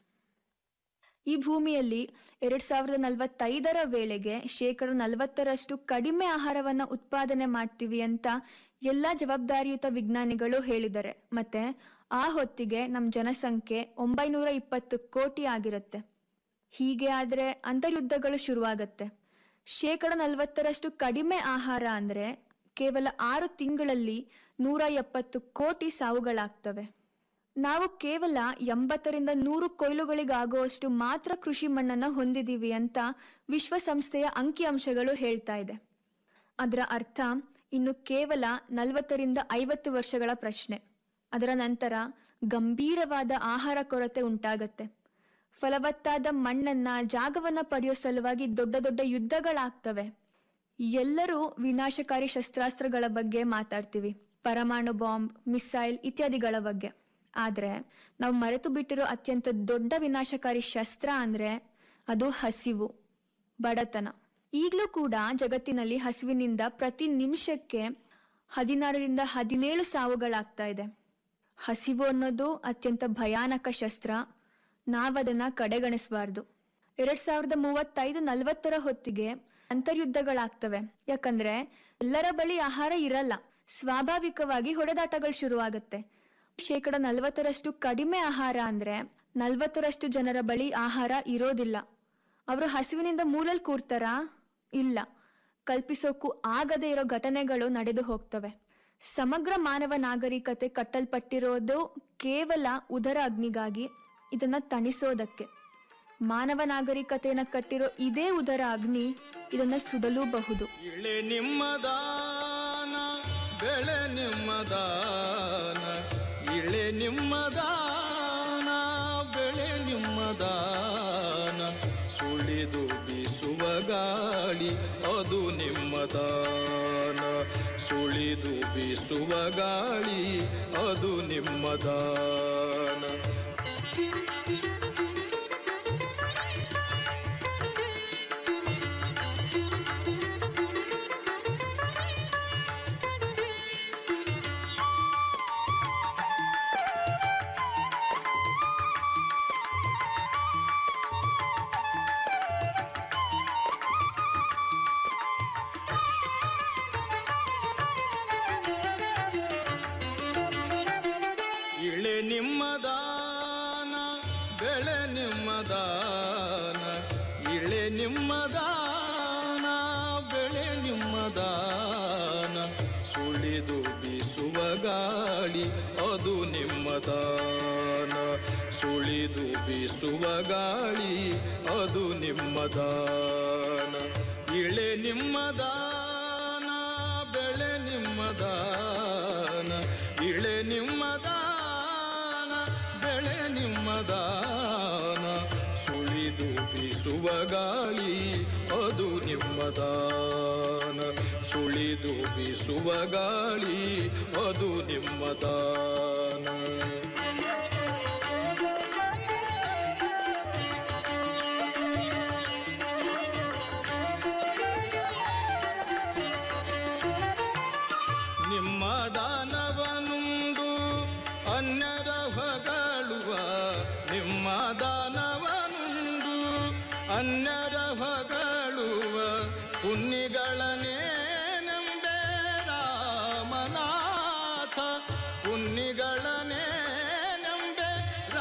ಈ ಭೂಮಿಯಲ್ಲಿ ಎರಡ್ ಸಾವಿರದ ನಲವತ್ತೈದರ ವೇಳೆಗೆ ಶೇಕಡ ನಲವತ್ತರಷ್ಟು ಕಡಿಮೆ ಆಹಾರವನ್ನ ಉತ್ಪಾದನೆ ಮಾಡ್ತೀವಿ ಅಂತ ಎಲ್ಲಾ ಜವಾಬ್ದಾರಿಯುತ ವಿಜ್ಞಾನಿಗಳು ಹೇಳಿದ್ದಾರೆ ಮತ್ತೆ ಆ ಹೊತ್ತಿಗೆ ನಮ್ ಜನಸಂಖ್ಯೆ ಒಂಬೈನೂರ ಇಪ್ಪತ್ತು ಕೋಟಿ ಆಗಿರುತ್ತೆ ಹೀಗೆ ಆದ್ರೆ ಅಂತರ್ಯುದ್ಧಗಳು ಶುರುವಾಗತ್ತೆ ಶೇಕಡ ನಲವತ್ತರಷ್ಟು ಕಡಿಮೆ ಆಹಾರ ಅಂದ್ರೆ ಕೇವಲ ಆರು ತಿಂಗಳಲ್ಲಿ ನೂರ ಎಪ್ಪತ್ತು ಕೋಟಿ ಸಾವುಗಳಾಗ್ತವೆ ನಾವು ಕೇವಲ ಎಂಬತ್ತರಿಂದ ನೂರು ಕೊಯ್ಲುಗಳಿಗಾಗುವಷ್ಟು ಮಾತ್ರ ಕೃಷಿ ಮಣ್ಣನ್ನ ಹೊಂದಿದೀವಿ ಅಂತ ವಿಶ್ವಸಂಸ್ಥೆಯ ಅಂಕಿಅಂಶಗಳು ಹೇಳ್ತಾ ಇದೆ ಅದರ ಅರ್ಥ ಇನ್ನು ಕೇವಲ ನಲವತ್ತರಿಂದ ಐವತ್ತು ವರ್ಷಗಳ ಪ್ರಶ್ನೆ ಅದರ ನಂತರ ಗಂಭೀರವಾದ ಆಹಾರ ಕೊರತೆ ಉಂಟಾಗತ್ತೆ ಫಲವತ್ತಾದ ಮಣ್ಣನ್ನ ಜಾಗವನ್ನ ಪಡೆಯೋ ಸಲುವಾಗಿ ದೊಡ್ಡ ದೊಡ್ಡ ಯುದ್ಧಗಳಾಗ್ತವೆ ಎಲ್ಲರೂ ವಿನಾಶಕಾರಿ ಶಸ್ತ್ರಾಸ್ತ್ರಗಳ ಬಗ್ಗೆ ಮಾತಾಡ್ತೀವಿ ಪರಮಾಣು ಬಾಂಬ್ ಮಿಸೈಲ್ ಇತ್ಯಾದಿಗಳ ಬಗ್ಗೆ ಆದ್ರೆ ನಾವು ಮರೆತು ಬಿಟ್ಟಿರೋ ಅತ್ಯಂತ ದೊಡ್ಡ ವಿನಾಶಕಾರಿ ಶಸ್ತ್ರ ಅಂದ್ರೆ ಅದು ಹಸಿವು ಬಡತನ ಈಗಲೂ ಕೂಡ ಜಗತ್ತಿನಲ್ಲಿ ಹಸಿವಿನಿಂದ ಪ್ರತಿ ನಿಮಿಷಕ್ಕೆ ಹದಿನಾರರಿಂದ ಹದಿನೇಳು ಸಾವುಗಳಾಗ್ತಾ ಇದೆ ಹಸಿವು ಅನ್ನೋದು ಅತ್ಯಂತ ಭಯಾನಕ ಶಸ್ತ್ರ ನಾವದನ್ನ ಕಡೆಗಣಿಸಬಾರ್ದು ಎರಡ್ ಸಾವಿರದ ಮೂವತ್ತೈದು ನಲವತ್ತರ ಹೊತ್ತಿಗೆ ಅಂತರ್ಯುದ್ಧಗಳಾಗ್ತವೆ ಯಾಕಂದ್ರೆ ಎಲ್ಲರ ಬಳಿ ಆಹಾರ ಇರಲ್ಲ ಸ್ವಾಭಾವಿಕವಾಗಿ ಹೊಡೆದಾಟಗಳು ಶುರುವಾಗತ್ತೆ ಶೇಕಡ ನಲವತ್ತರಷ್ಟು ಕಡಿಮೆ ಆಹಾರ ಅಂದ್ರೆ ನಲವತ್ತರಷ್ಟು ಜನರ ಬಳಿ ಆಹಾರ ಇರೋದಿಲ್ಲ ಅವರು ಹಸಿವಿನಿಂದ ಮೂಲಲ್ ಕೂರ್ತಾರಾ ಇಲ್ಲ ಕಲ್ಪಿಸೋಕು ಆಗದೆ ಇರೋ ಘಟನೆಗಳು ನಡೆದು ಹೋಗ್ತವೆ ಸಮಗ್ರ ಮಾನವ ನಾಗರಿಕತೆ ಕಟ್ಟಲ್ಪಟ್ಟಿರೋದು ಕೇವಲ ಉದರ ಅಗ್ನಿಗಾಗಿ ಇದನ್ನ ತಣಿಸೋದಕ್ಕೆ ಮಾನವ ನಾಗರಿಕತೆಯನ್ನ ಕಟ್ಟಿರೋ ಇದೇ ಉದರ ಅಗ್ನಿ ಇದನ್ನ ಸುಡಲೂಬಹುದು ಇಳೆ ನಿಮ್ಮದಾನ ಬೆಳೆ ನಿಮ್ಮದಾನ ಇಳೆ ನಿಮ್ಮದಾನ ಬೆಳೆ ನಿಮ್ಮದಾನ ಸುಳಿದು ಬೀಸುವ ಗಾಳಿ ಅದು ನಿಮ್ಮದಾನ ಸುಳಿದು ಬೀಸುವ ಗಾಳಿ ಅದು ನಿಮ್ಮದಾನ ಇಳೆ ನಿಮ್ಮದಾನ ಬೆಳೆ ನಿಮ್ಮದಾನ ಇಳೆ ನಿಮ್ಮದಾನ ಬೆಳೆ ನಿಮ್ಮದಾನ ಸುಳಿದು ಬೀಸುವ ಗಾಳಿ ಅದು ನಿಮ್ಮದಾನ ಸುಳಿದು ಬೀಸುವ ಗಾಳಿ ಅದು ನಿಮ್ಮದಾನ ಇಳೆ ನಿಮ್ಮದಾನ ಬೆಳೆ ನಿಮ್ಮದಾನ ಇಳೆ ನಿಮ್ಮದಾನ ಬೆಳೆ ನಿಮ್ಮದಾನ ಸುಳಿದು ಬೀಸುವ ಗಾಳಿ ಅದು ನಿಮ್ಮದಾನ ಸುಳಿದು ಬೀಸುವ ಗಾಳಿ ಅದು ನಿಮ್ಮದಾನ ನಿಮ್ಮ ದಾನವನುಂದು ಅನ್ಯರ ಹೊಗಳುವ ನಿಮ್ಮ ದಾನವನುಂದು ಅನ್ಯರ ಹೊಗಳುವ ಪುಣ್ಯಗಳನ್ನೇ ನಂಬೆ ರಾಮನಾಥ ಪುಣ್ಯಗಳನ್ನೇ ನಂಬೆ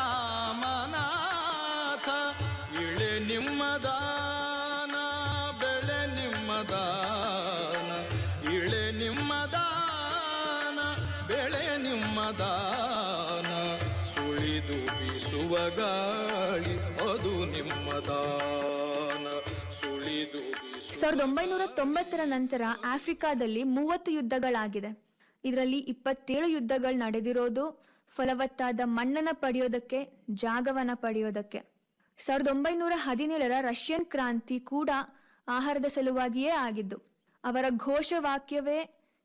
ರಾಮನಾಥ ಇಳೆ ನಿಮ್ಮದಾನ ಬೆಳೆ ನಿಮ್ಮದಾನ ಇಳೆ ನಿಮ್ಮದಾನ ಬೆಳೆ ನಿಮ್ಮದಾನ ಸುಳಿದು ಬೀಸುವ ಗಾಳಿ ಅದು ನಿಮ್ಮದಾನ ಸುಳಿದು ಬೀಸುವ ಸಾವಿರದ ಒಂಬೈನೂರ ತೊಂಬತ್ತರ ನಂತರ ಆಫ್ರಿಕಾದಲ್ಲಿ ಮೂವತ್ತು ಯುದ್ಧಗಳಾಗಿದೆ ಇದರಲ್ಲಿ ಇಪ್ಪತ್ತೇಳು ಯುದ್ಧಗಳು ನಡೆದಿರೋದು ಫಲವತ್ತಾದ ಮಣ್ಣನ್ನ ಪಡೆಯೋದಕ್ಕೆ ಜಾಗವನ್ನ ಪಡೆಯೋದಕ್ಕೆ ಸಾವಿರದ ಒಂಬೈನೂರ ಹದಿನೇಳರ ರಷ್ಯನ್ ಕ್ರಾಂತಿ ಕೂಡ ಆಹಾರದ ಸಲುವಾಗಿಯೇ ಆಗಿದ್ದು ಅವರ ಘೋಷವಾಕ್ಯವೇ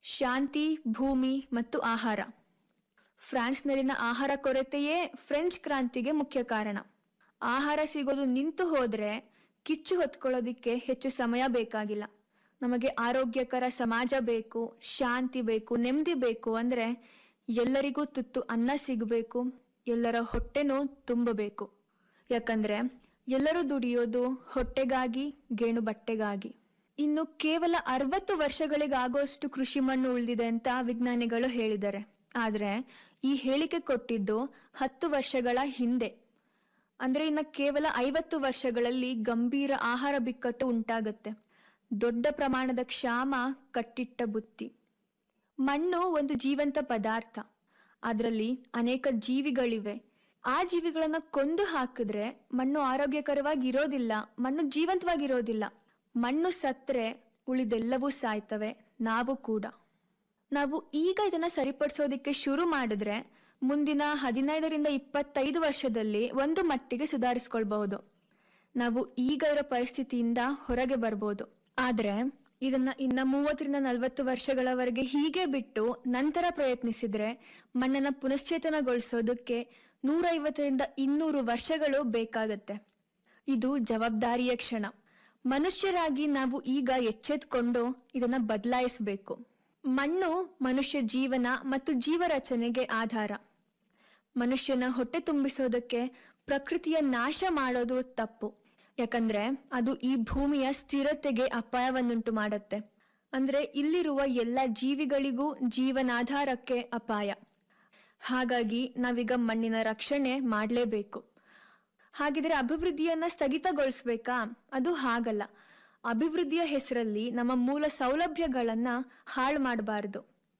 ಶಾಂತಿ ಭೂಮಿ ಮತ್ತು ಆಹಾರ ಫ್ರಾನ್ಸ್ನಲ್ಲಿನ ಆಹಾರ ಕೊರತೆಯೇ ಫ್ರೆಂಚ್ ಕ್ರಾಂತಿಗೆ ಮುಖ್ಯ ಕಾರಣ ಆಹಾರ ಸಿಗೋದು ನಿಂತು ಹೋದ್ರೆ ಕಿಚ್ಚು ಹೊತ್ಕೊಳ್ಳೋದಿಕ್ಕೆ ಹೆಚ್ಚು ಸಮಯ ಬೇಕಾಗಿಲ್ಲ ನಮಗೆ ಆರೋಗ್ಯಕರ ಸಮಾಜ ಬೇಕು ಶಾಂತಿ ಬೇಕು ನೆಮ್ಮದಿ ಬೇಕು ಅಂದ್ರೆ ಎಲ್ಲರಿಗೂ ತುತ್ತು ಅನ್ನ ಸಿಗಬೇಕು ಎಲ್ಲರ ಹೊಟ್ಟೆನೂ ತುಂಬಬೇಕು ಯಾಕಂದ್ರೆ ಎಲ್ಲರೂ ದುಡಿಯೋದು ಹೊಟ್ಟೆಗಾಗಿ ಗೇಣು ಬಟ್ಟೆಗಾಗಿ ಇನ್ನು ಕೇವಲ ಅರವತ್ತು ವರ್ಷಗಳಿಗಾಗುವಷ್ಟು ಕೃಷಿ ಮಣ್ಣು ಉಳಿದಿದೆ ಅಂತ ವಿಜ್ಞಾನಿಗಳು ಹೇಳಿದ್ದಾರೆ ಆದ್ರೆ ಈ ಹೇಳಿಕೆ ಕೊಟ್ಟಿದ್ದು ಹತ್ತು ವರ್ಷಗಳ ಹಿಂದೆ ಅಂದ್ರೆ ಇನ್ನ ಕೇವಲ ಐವತ್ತು ವರ್ಷಗಳಲ್ಲಿ ಗಂಭೀರ ಆಹಾರ ಬಿಕ್ಕಟ್ಟು ಉಂಟಾಗತ್ತೆ ದೊಡ್ಡ ಪ್ರಮಾಣದ ಕ್ಷಾಮ ಕಟ್ಟಿಟ್ಟ ಬುತ್ತಿ ಮಣ್ಣು ಒಂದು ಜೀವಂತ ಪದಾರ್ಥ ಅದರಲ್ಲಿ ಅನೇಕ ಜೀವಿಗಳಿವೆ ಆ ಜೀವಿಗಳನ್ನ ಕೊಂದು ಹಾಕಿದ್ರೆ ಮಣ್ಣು ಆರೋಗ್ಯಕರವಾಗಿ ಇರೋದಿಲ್ಲ ಮಣ್ಣು ಜೀವಂತವಾಗಿರೋದಿಲ್ಲ ಮಣ್ಣು ಸತ್ರೆ ಉಳಿದೆಲ್ಲವೂ ಸಾಯ್ತವೆ ನಾವು ಕೂಡ ನಾವು ಈಗ ಇದನ್ನ ಸರಿಪಡಿಸೋದಿಕ್ಕೆ ಶುರು ಮಾಡಿದ್ರೆ ಮುಂದಿನ ಹದಿನೈದರಿಂದ ಇಪ್ಪತ್ತೈದು ವರ್ಷದಲ್ಲಿ ಒಂದು ಮಟ್ಟಿಗೆ ಸುಧಾರಿಸ್ಕೊಳ್ಬಹುದು ನಾವು ಈಗ ಇರೋ ಪರಿಸ್ಥಿತಿಯಿಂದ ಹೊರಗೆ ಬರ್ಬೋದು ಆದ್ರೆ ಇದನ್ನ ಇನ್ನ ಮೂವತ್ತರಿಂದ ನಲವತ್ತು ವರ್ಷಗಳವರೆಗೆ ಹೀಗೆ ಬಿಟ್ಟು ನಂತರ ಪ್ರಯತ್ನಿಸಿದ್ರೆ ಮಣ್ಣನ್ನ ಪುನಶ್ಚೇತನಗೊಳಿಸೋದಕ್ಕೆ ನೂರೈವತ್ತರಿಂದ ಇನ್ನೂರು ವರ್ಷಗಳು ಬೇಕಾಗತ್ತೆ ಇದು ಜವಾಬ್ದಾರಿಯ ಕ್ಷಣ ಮನುಷ್ಯರಾಗಿ ನಾವು ಈಗ ಎಚ್ಚೆತ್ಕೊಂಡು ಇದನ್ನ ಬದಲಾಯಿಸಬೇಕು ಮಣ್ಣು ಮನುಷ್ಯ ಜೀವನ ಮತ್ತು ಜೀವರಚನೆಗೆ ಆಧಾರ ಮನುಷ್ಯನ ಹೊಟ್ಟೆ ತುಂಬಿಸೋದಕ್ಕೆ ಪ್ರಕೃತಿಯ ನಾಶ ಮಾಡೋದು ತಪ್ಪು ಯಾಕಂದ್ರೆ ಅದು ಈ ಭೂಮಿಯ ಸ್ಥಿರತೆಗೆ ಅಪಾಯವನ್ನುಂಟು ಮಾಡತ್ತೆ ಅಂದ್ರೆ ಇಲ್ಲಿರುವ ಎಲ್ಲ ಜೀವಿಗಳಿಗೂ ಜೀವನಾಧಾರಕ್ಕೆ ಅಪಾಯ ಹಾಗಾಗಿ ನಾವೀಗ ಮಣ್ಣಿನ ರಕ್ಷಣೆ ಮಾಡಲೇಬೇಕು ಹಾಗಿದ್ರೆ ಅಭಿವೃದ್ಧಿಯನ್ನ ಸ್ಥಗಿತಗೊಳಿಸ್ಬೇಕಾ ಅದು ಹಾಗಲ್ಲ ಅಭಿವೃದ್ಧಿಯ ಹೆಸರಲ್ಲಿ ನಮ್ಮ ಮೂಲ ಸೌಲಭ್ಯಗಳನ್ನ ಹಾಳು ಮಾಡಬಾರದು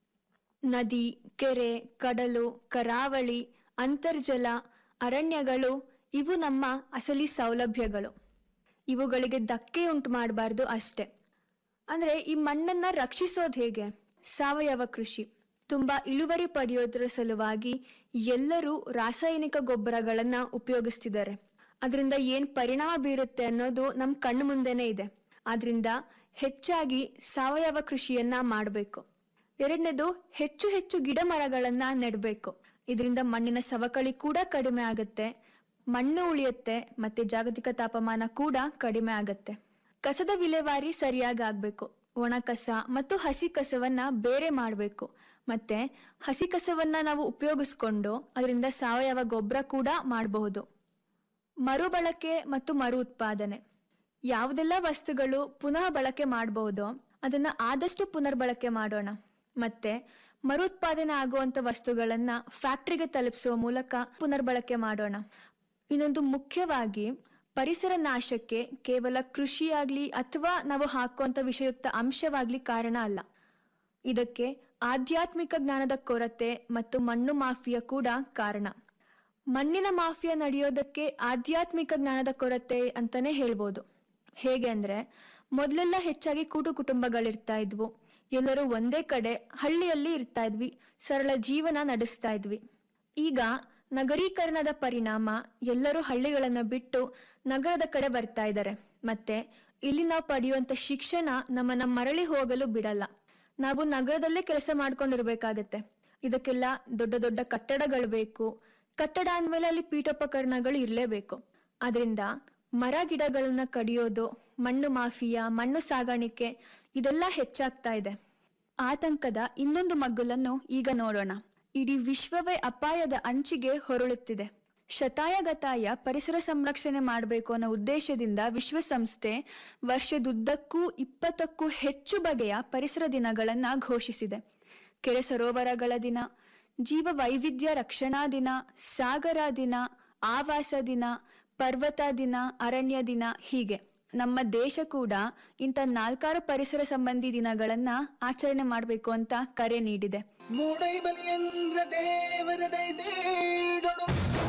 ನದಿ ಕೆರೆ ಕಡಲು ಕರಾವಳಿ ಅಂತರ್ಜಲ ಅರಣ್ಯಗಳು ಇವು ನಮ್ಮ ಅಸಲಿ ಸೌಲಭ್ಯಗಳು ಇವುಗಳಿಗೆ ಧಕ್ಕೆ ಉಂಟು ಮಾಡಬಾರ್ದು ಅಷ್ಟೆ ಅಂದ್ರೆ ಈ ಮಣ್ಣನ್ನ ರಕ್ಷಿಸೋದು ಹೇಗೆ ಸಾವಯವ ಕೃಷಿ ತುಂಬಾ ಇಳುವರಿ ಪಡೆಯೋದ್ರ ಸಲುವಾಗಿ ಎಲ್ಲರೂ ರಾಸಾಯನಿಕ ಗೊಬ್ಬರಗಳನ್ನ ಉಪಯೋಗಿಸ್ತಿದ್ದಾರೆ ಅದರಿಂದ ಏನ್ ಪರಿಣಾಮ ಬೀರುತ್ತೆ ಅನ್ನೋದು ನಮ್ ಕಣ್ಣು ಮುಂದೆನೆ ಇದೆ ಆದ್ರಿಂದ ಹೆಚ್ಚಾಗಿ ಸಾವಯವ ಕೃಷಿಯನ್ನ ಮಾಡಬೇಕು ಎರಡನೇದು ಹೆಚ್ಚು ಹೆಚ್ಚು ಗಿಡ ಮರಗಳನ್ನ ನೆಡಬೇಕು ಇದರಿಂದ ಮಣ್ಣಿನ ಸವಕಳಿ ಕೂಡ ಕಡಿಮೆ ಆಗುತ್ತೆ ಮಣ್ಣು ಉಳಿಯುತ್ತೆ ಮತ್ತೆ ಜಾಗತಿಕ ತಾಪಮಾನ ಕೂಡ ಕಡಿಮೆ ಆಗತ್ತೆ ಕಸದ ವಿಲೇವಾರಿ ಸರಿಯಾಗಿ ಆಗ್ಬೇಕು ಒಣ ಕಸ ಮತ್ತು ಹಸಿ ಕಸವನ್ನ ಬೇರೆ ಮಾಡಬೇಕು ಮತ್ತೆ ಹಸಿ ಕಸವನ್ನ ನಾವು ಉಪಯೋಗಿಸ್ಕೊಂಡು ಅದರಿಂದ ಸಾವಯವ ಗೊಬ್ಬರ ಕೂಡ ಮಾಡಬಹುದು ಮರುಬಳಕೆ ಮತ್ತು ಮರು ಉತ್ಪಾದನೆ ಯಾವುದೆಲ್ಲ ವಸ್ತುಗಳು ಪುನಃ ಬಳಕೆ ಮಾಡಬಹುದೋ ಅದನ್ನ ಆದಷ್ಟು ಪುನರ್ಬಳಕೆ ಮಾಡೋಣ ಮತ್ತೆ ಮರುತ್ಪಾದನೆ ಆಗುವಂತ ವಸ್ತುಗಳನ್ನ ಫ್ಯಾಕ್ಟರಿಗೆ ತಲುಪಿಸುವ ಮೂಲಕ ಪುನರ್ಬಳಕೆ ಮಾಡೋಣ ಇನ್ನೊಂದು ಮುಖ್ಯವಾಗಿ ಪರಿಸರ ನಾಶಕ್ಕೆ ಕೇವಲ ಕೃಷಿಯಾಗ್ಲಿ ಅಥವಾ ನಾವು ಹಾಕುವಂತ ವಿಷಯುಕ್ತ ಅಂಶವಾಗ್ಲಿ ಕಾರಣ ಅಲ್ಲ ಇದಕ್ಕೆ ಆಧ್ಯಾತ್ಮಿಕ ಜ್ಞಾನದ ಕೊರತೆ ಮತ್ತು ಮಣ್ಣು ಮಾಫಿಯಾ ಕೂಡ ಕಾರಣ ಮಣ್ಣಿನ ಮಾಫಿಯಾ ನಡೆಯೋದಕ್ಕೆ ಆಧ್ಯಾತ್ಮಿಕ ಜ್ಞಾನದ ಕೊರತೆ ಅಂತಾನೆ ಹೇಳ್ಬೋದು ಹೇಗೆ ಅಂದ್ರೆ ಮೊದಲೆಲ್ಲ ಹೆಚ್ಚಾಗಿ ಕೂಟು ಕುಟುಂಬಗಳಿರ್ತಾ ಇದ್ವು ಎಲ್ಲರೂ ಒಂದೇ ಕಡೆ ಹಳ್ಳಿಯಲ್ಲಿ ಇರ್ತಾ ಇದ್ವಿ ಸರಳ ಜೀವನ ನಡೆಸ್ತಾ ಇದ್ವಿ ಈಗ ನಗರೀಕರಣದ ಪರಿಣಾಮ ಎಲ್ಲರೂ ಹಳ್ಳಿಗಳನ್ನ ಬಿಟ್ಟು ನಗರದ ಕಡೆ ಬರ್ತಾ ಇದ್ದಾರೆ ಮತ್ತೆ ಇಲ್ಲಿ ನಾವು ಪಡೆಯುವಂತ ಶಿಕ್ಷಣ ನಮ್ಮನ್ನ ಮರಳಿ ಹೋಗಲು ಬಿಡಲ್ಲ ನಾವು ನಗರದಲ್ಲೇ ಕೆಲಸ ಮಾಡ್ಕೊಂಡಿರ್ಬೇಕಾಗತ್ತೆ ಇದಕ್ಕೆಲ್ಲ ದೊಡ್ಡ ದೊಡ್ಡ ಕಟ್ಟಡಗಳು ಬೇಕು ಕಟ್ಟಡ ಅಂದ್ಮೇಲೆ ಅಲ್ಲಿ ಪೀಠೋಪಕರಣಗಳು ಇರಲೇಬೇಕು ಅದರಿಂದ ಮರ ಗಿಡಗಳನ್ನ ಕಡಿಯೋದು ಮಣ್ಣು ಮಾಫಿಯಾ ಮಣ್ಣು ಸಾಗಾಣಿಕೆ ಇದೆಲ್ಲ ಹೆಚ್ಚಾಗ್ತಾ ಇದೆ ಆತಂಕದ ಇನ್ನೊಂದು ಮಗ್ಗುಲನ್ನು ಈಗ ನೋಡೋಣ ಇಡೀ ವಿಶ್ವವೇ ಅಪಾಯದ ಅಂಚಿಗೆ ಹೊರಳುತ್ತಿದೆ ಶತಾಯಗತಾಯ ಪರಿಸರ ಸಂರಕ್ಷಣೆ ಮಾಡಬೇಕು ಅನ್ನೋ ಉದ್ದೇಶದಿಂದ ವಿಶ್ವಸಂಸ್ಥೆ ವರ್ಷದುದ್ದಕ್ಕೂ ಇಪ್ಪತ್ತಕ್ಕೂ ಹೆಚ್ಚು ಬಗೆಯ ಪರಿಸರ ದಿನಗಳನ್ನ ಘೋಷಿಸಿದೆ ಕೆರೆ ಸರೋವರಗಳ ದಿನ ಜೀವ ವೈವಿಧ್ಯ ರಕ್ಷಣಾ ದಿನ ಸಾಗರ ದಿನ ಆವಾಸ ದಿನ ಪರ್ವತ ದಿನ ಅರಣ್ಯ ದಿನ ಹೀಗೆ ನಮ್ಮ ದೇಶ ಕೂಡ ಇಂಥ ನಾಲ್ಕಾರು ಪರಿಸರ ಸಂಬಂಧಿ ದಿನಗಳನ್ನ ಆಚರಣೆ ಮಾಡಬೇಕು ಅಂತ ಕರೆ ನೀಡಿದೆ ಮೂಡೈ ಬಲಿಯಂದ್ರ ದೇವರ ದೈದೇಡೊಡು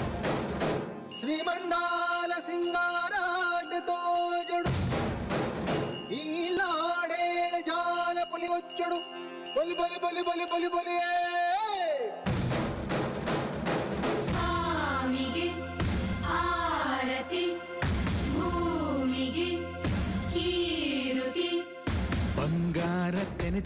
ಶ್ರೀಮಂಡಾಲ ಸಿಂಗಾರಾಜ ತೋಜಡು ಈ ಲಾಡೇಳ ಜಾಲ ಪುಲಿ ಒಚ್ಚಡು ಬಲಿ ಬಲಿ ಬಲಿ ಬಲಿ ಬಲಿ ಬಲಿಯೇ ಸ್ವಾಮಿಗೆ ಆರತಿ ಭೂಮಿಗೆ ಕೀರುತಿ ಬಂಗಾರ ತೆನೆ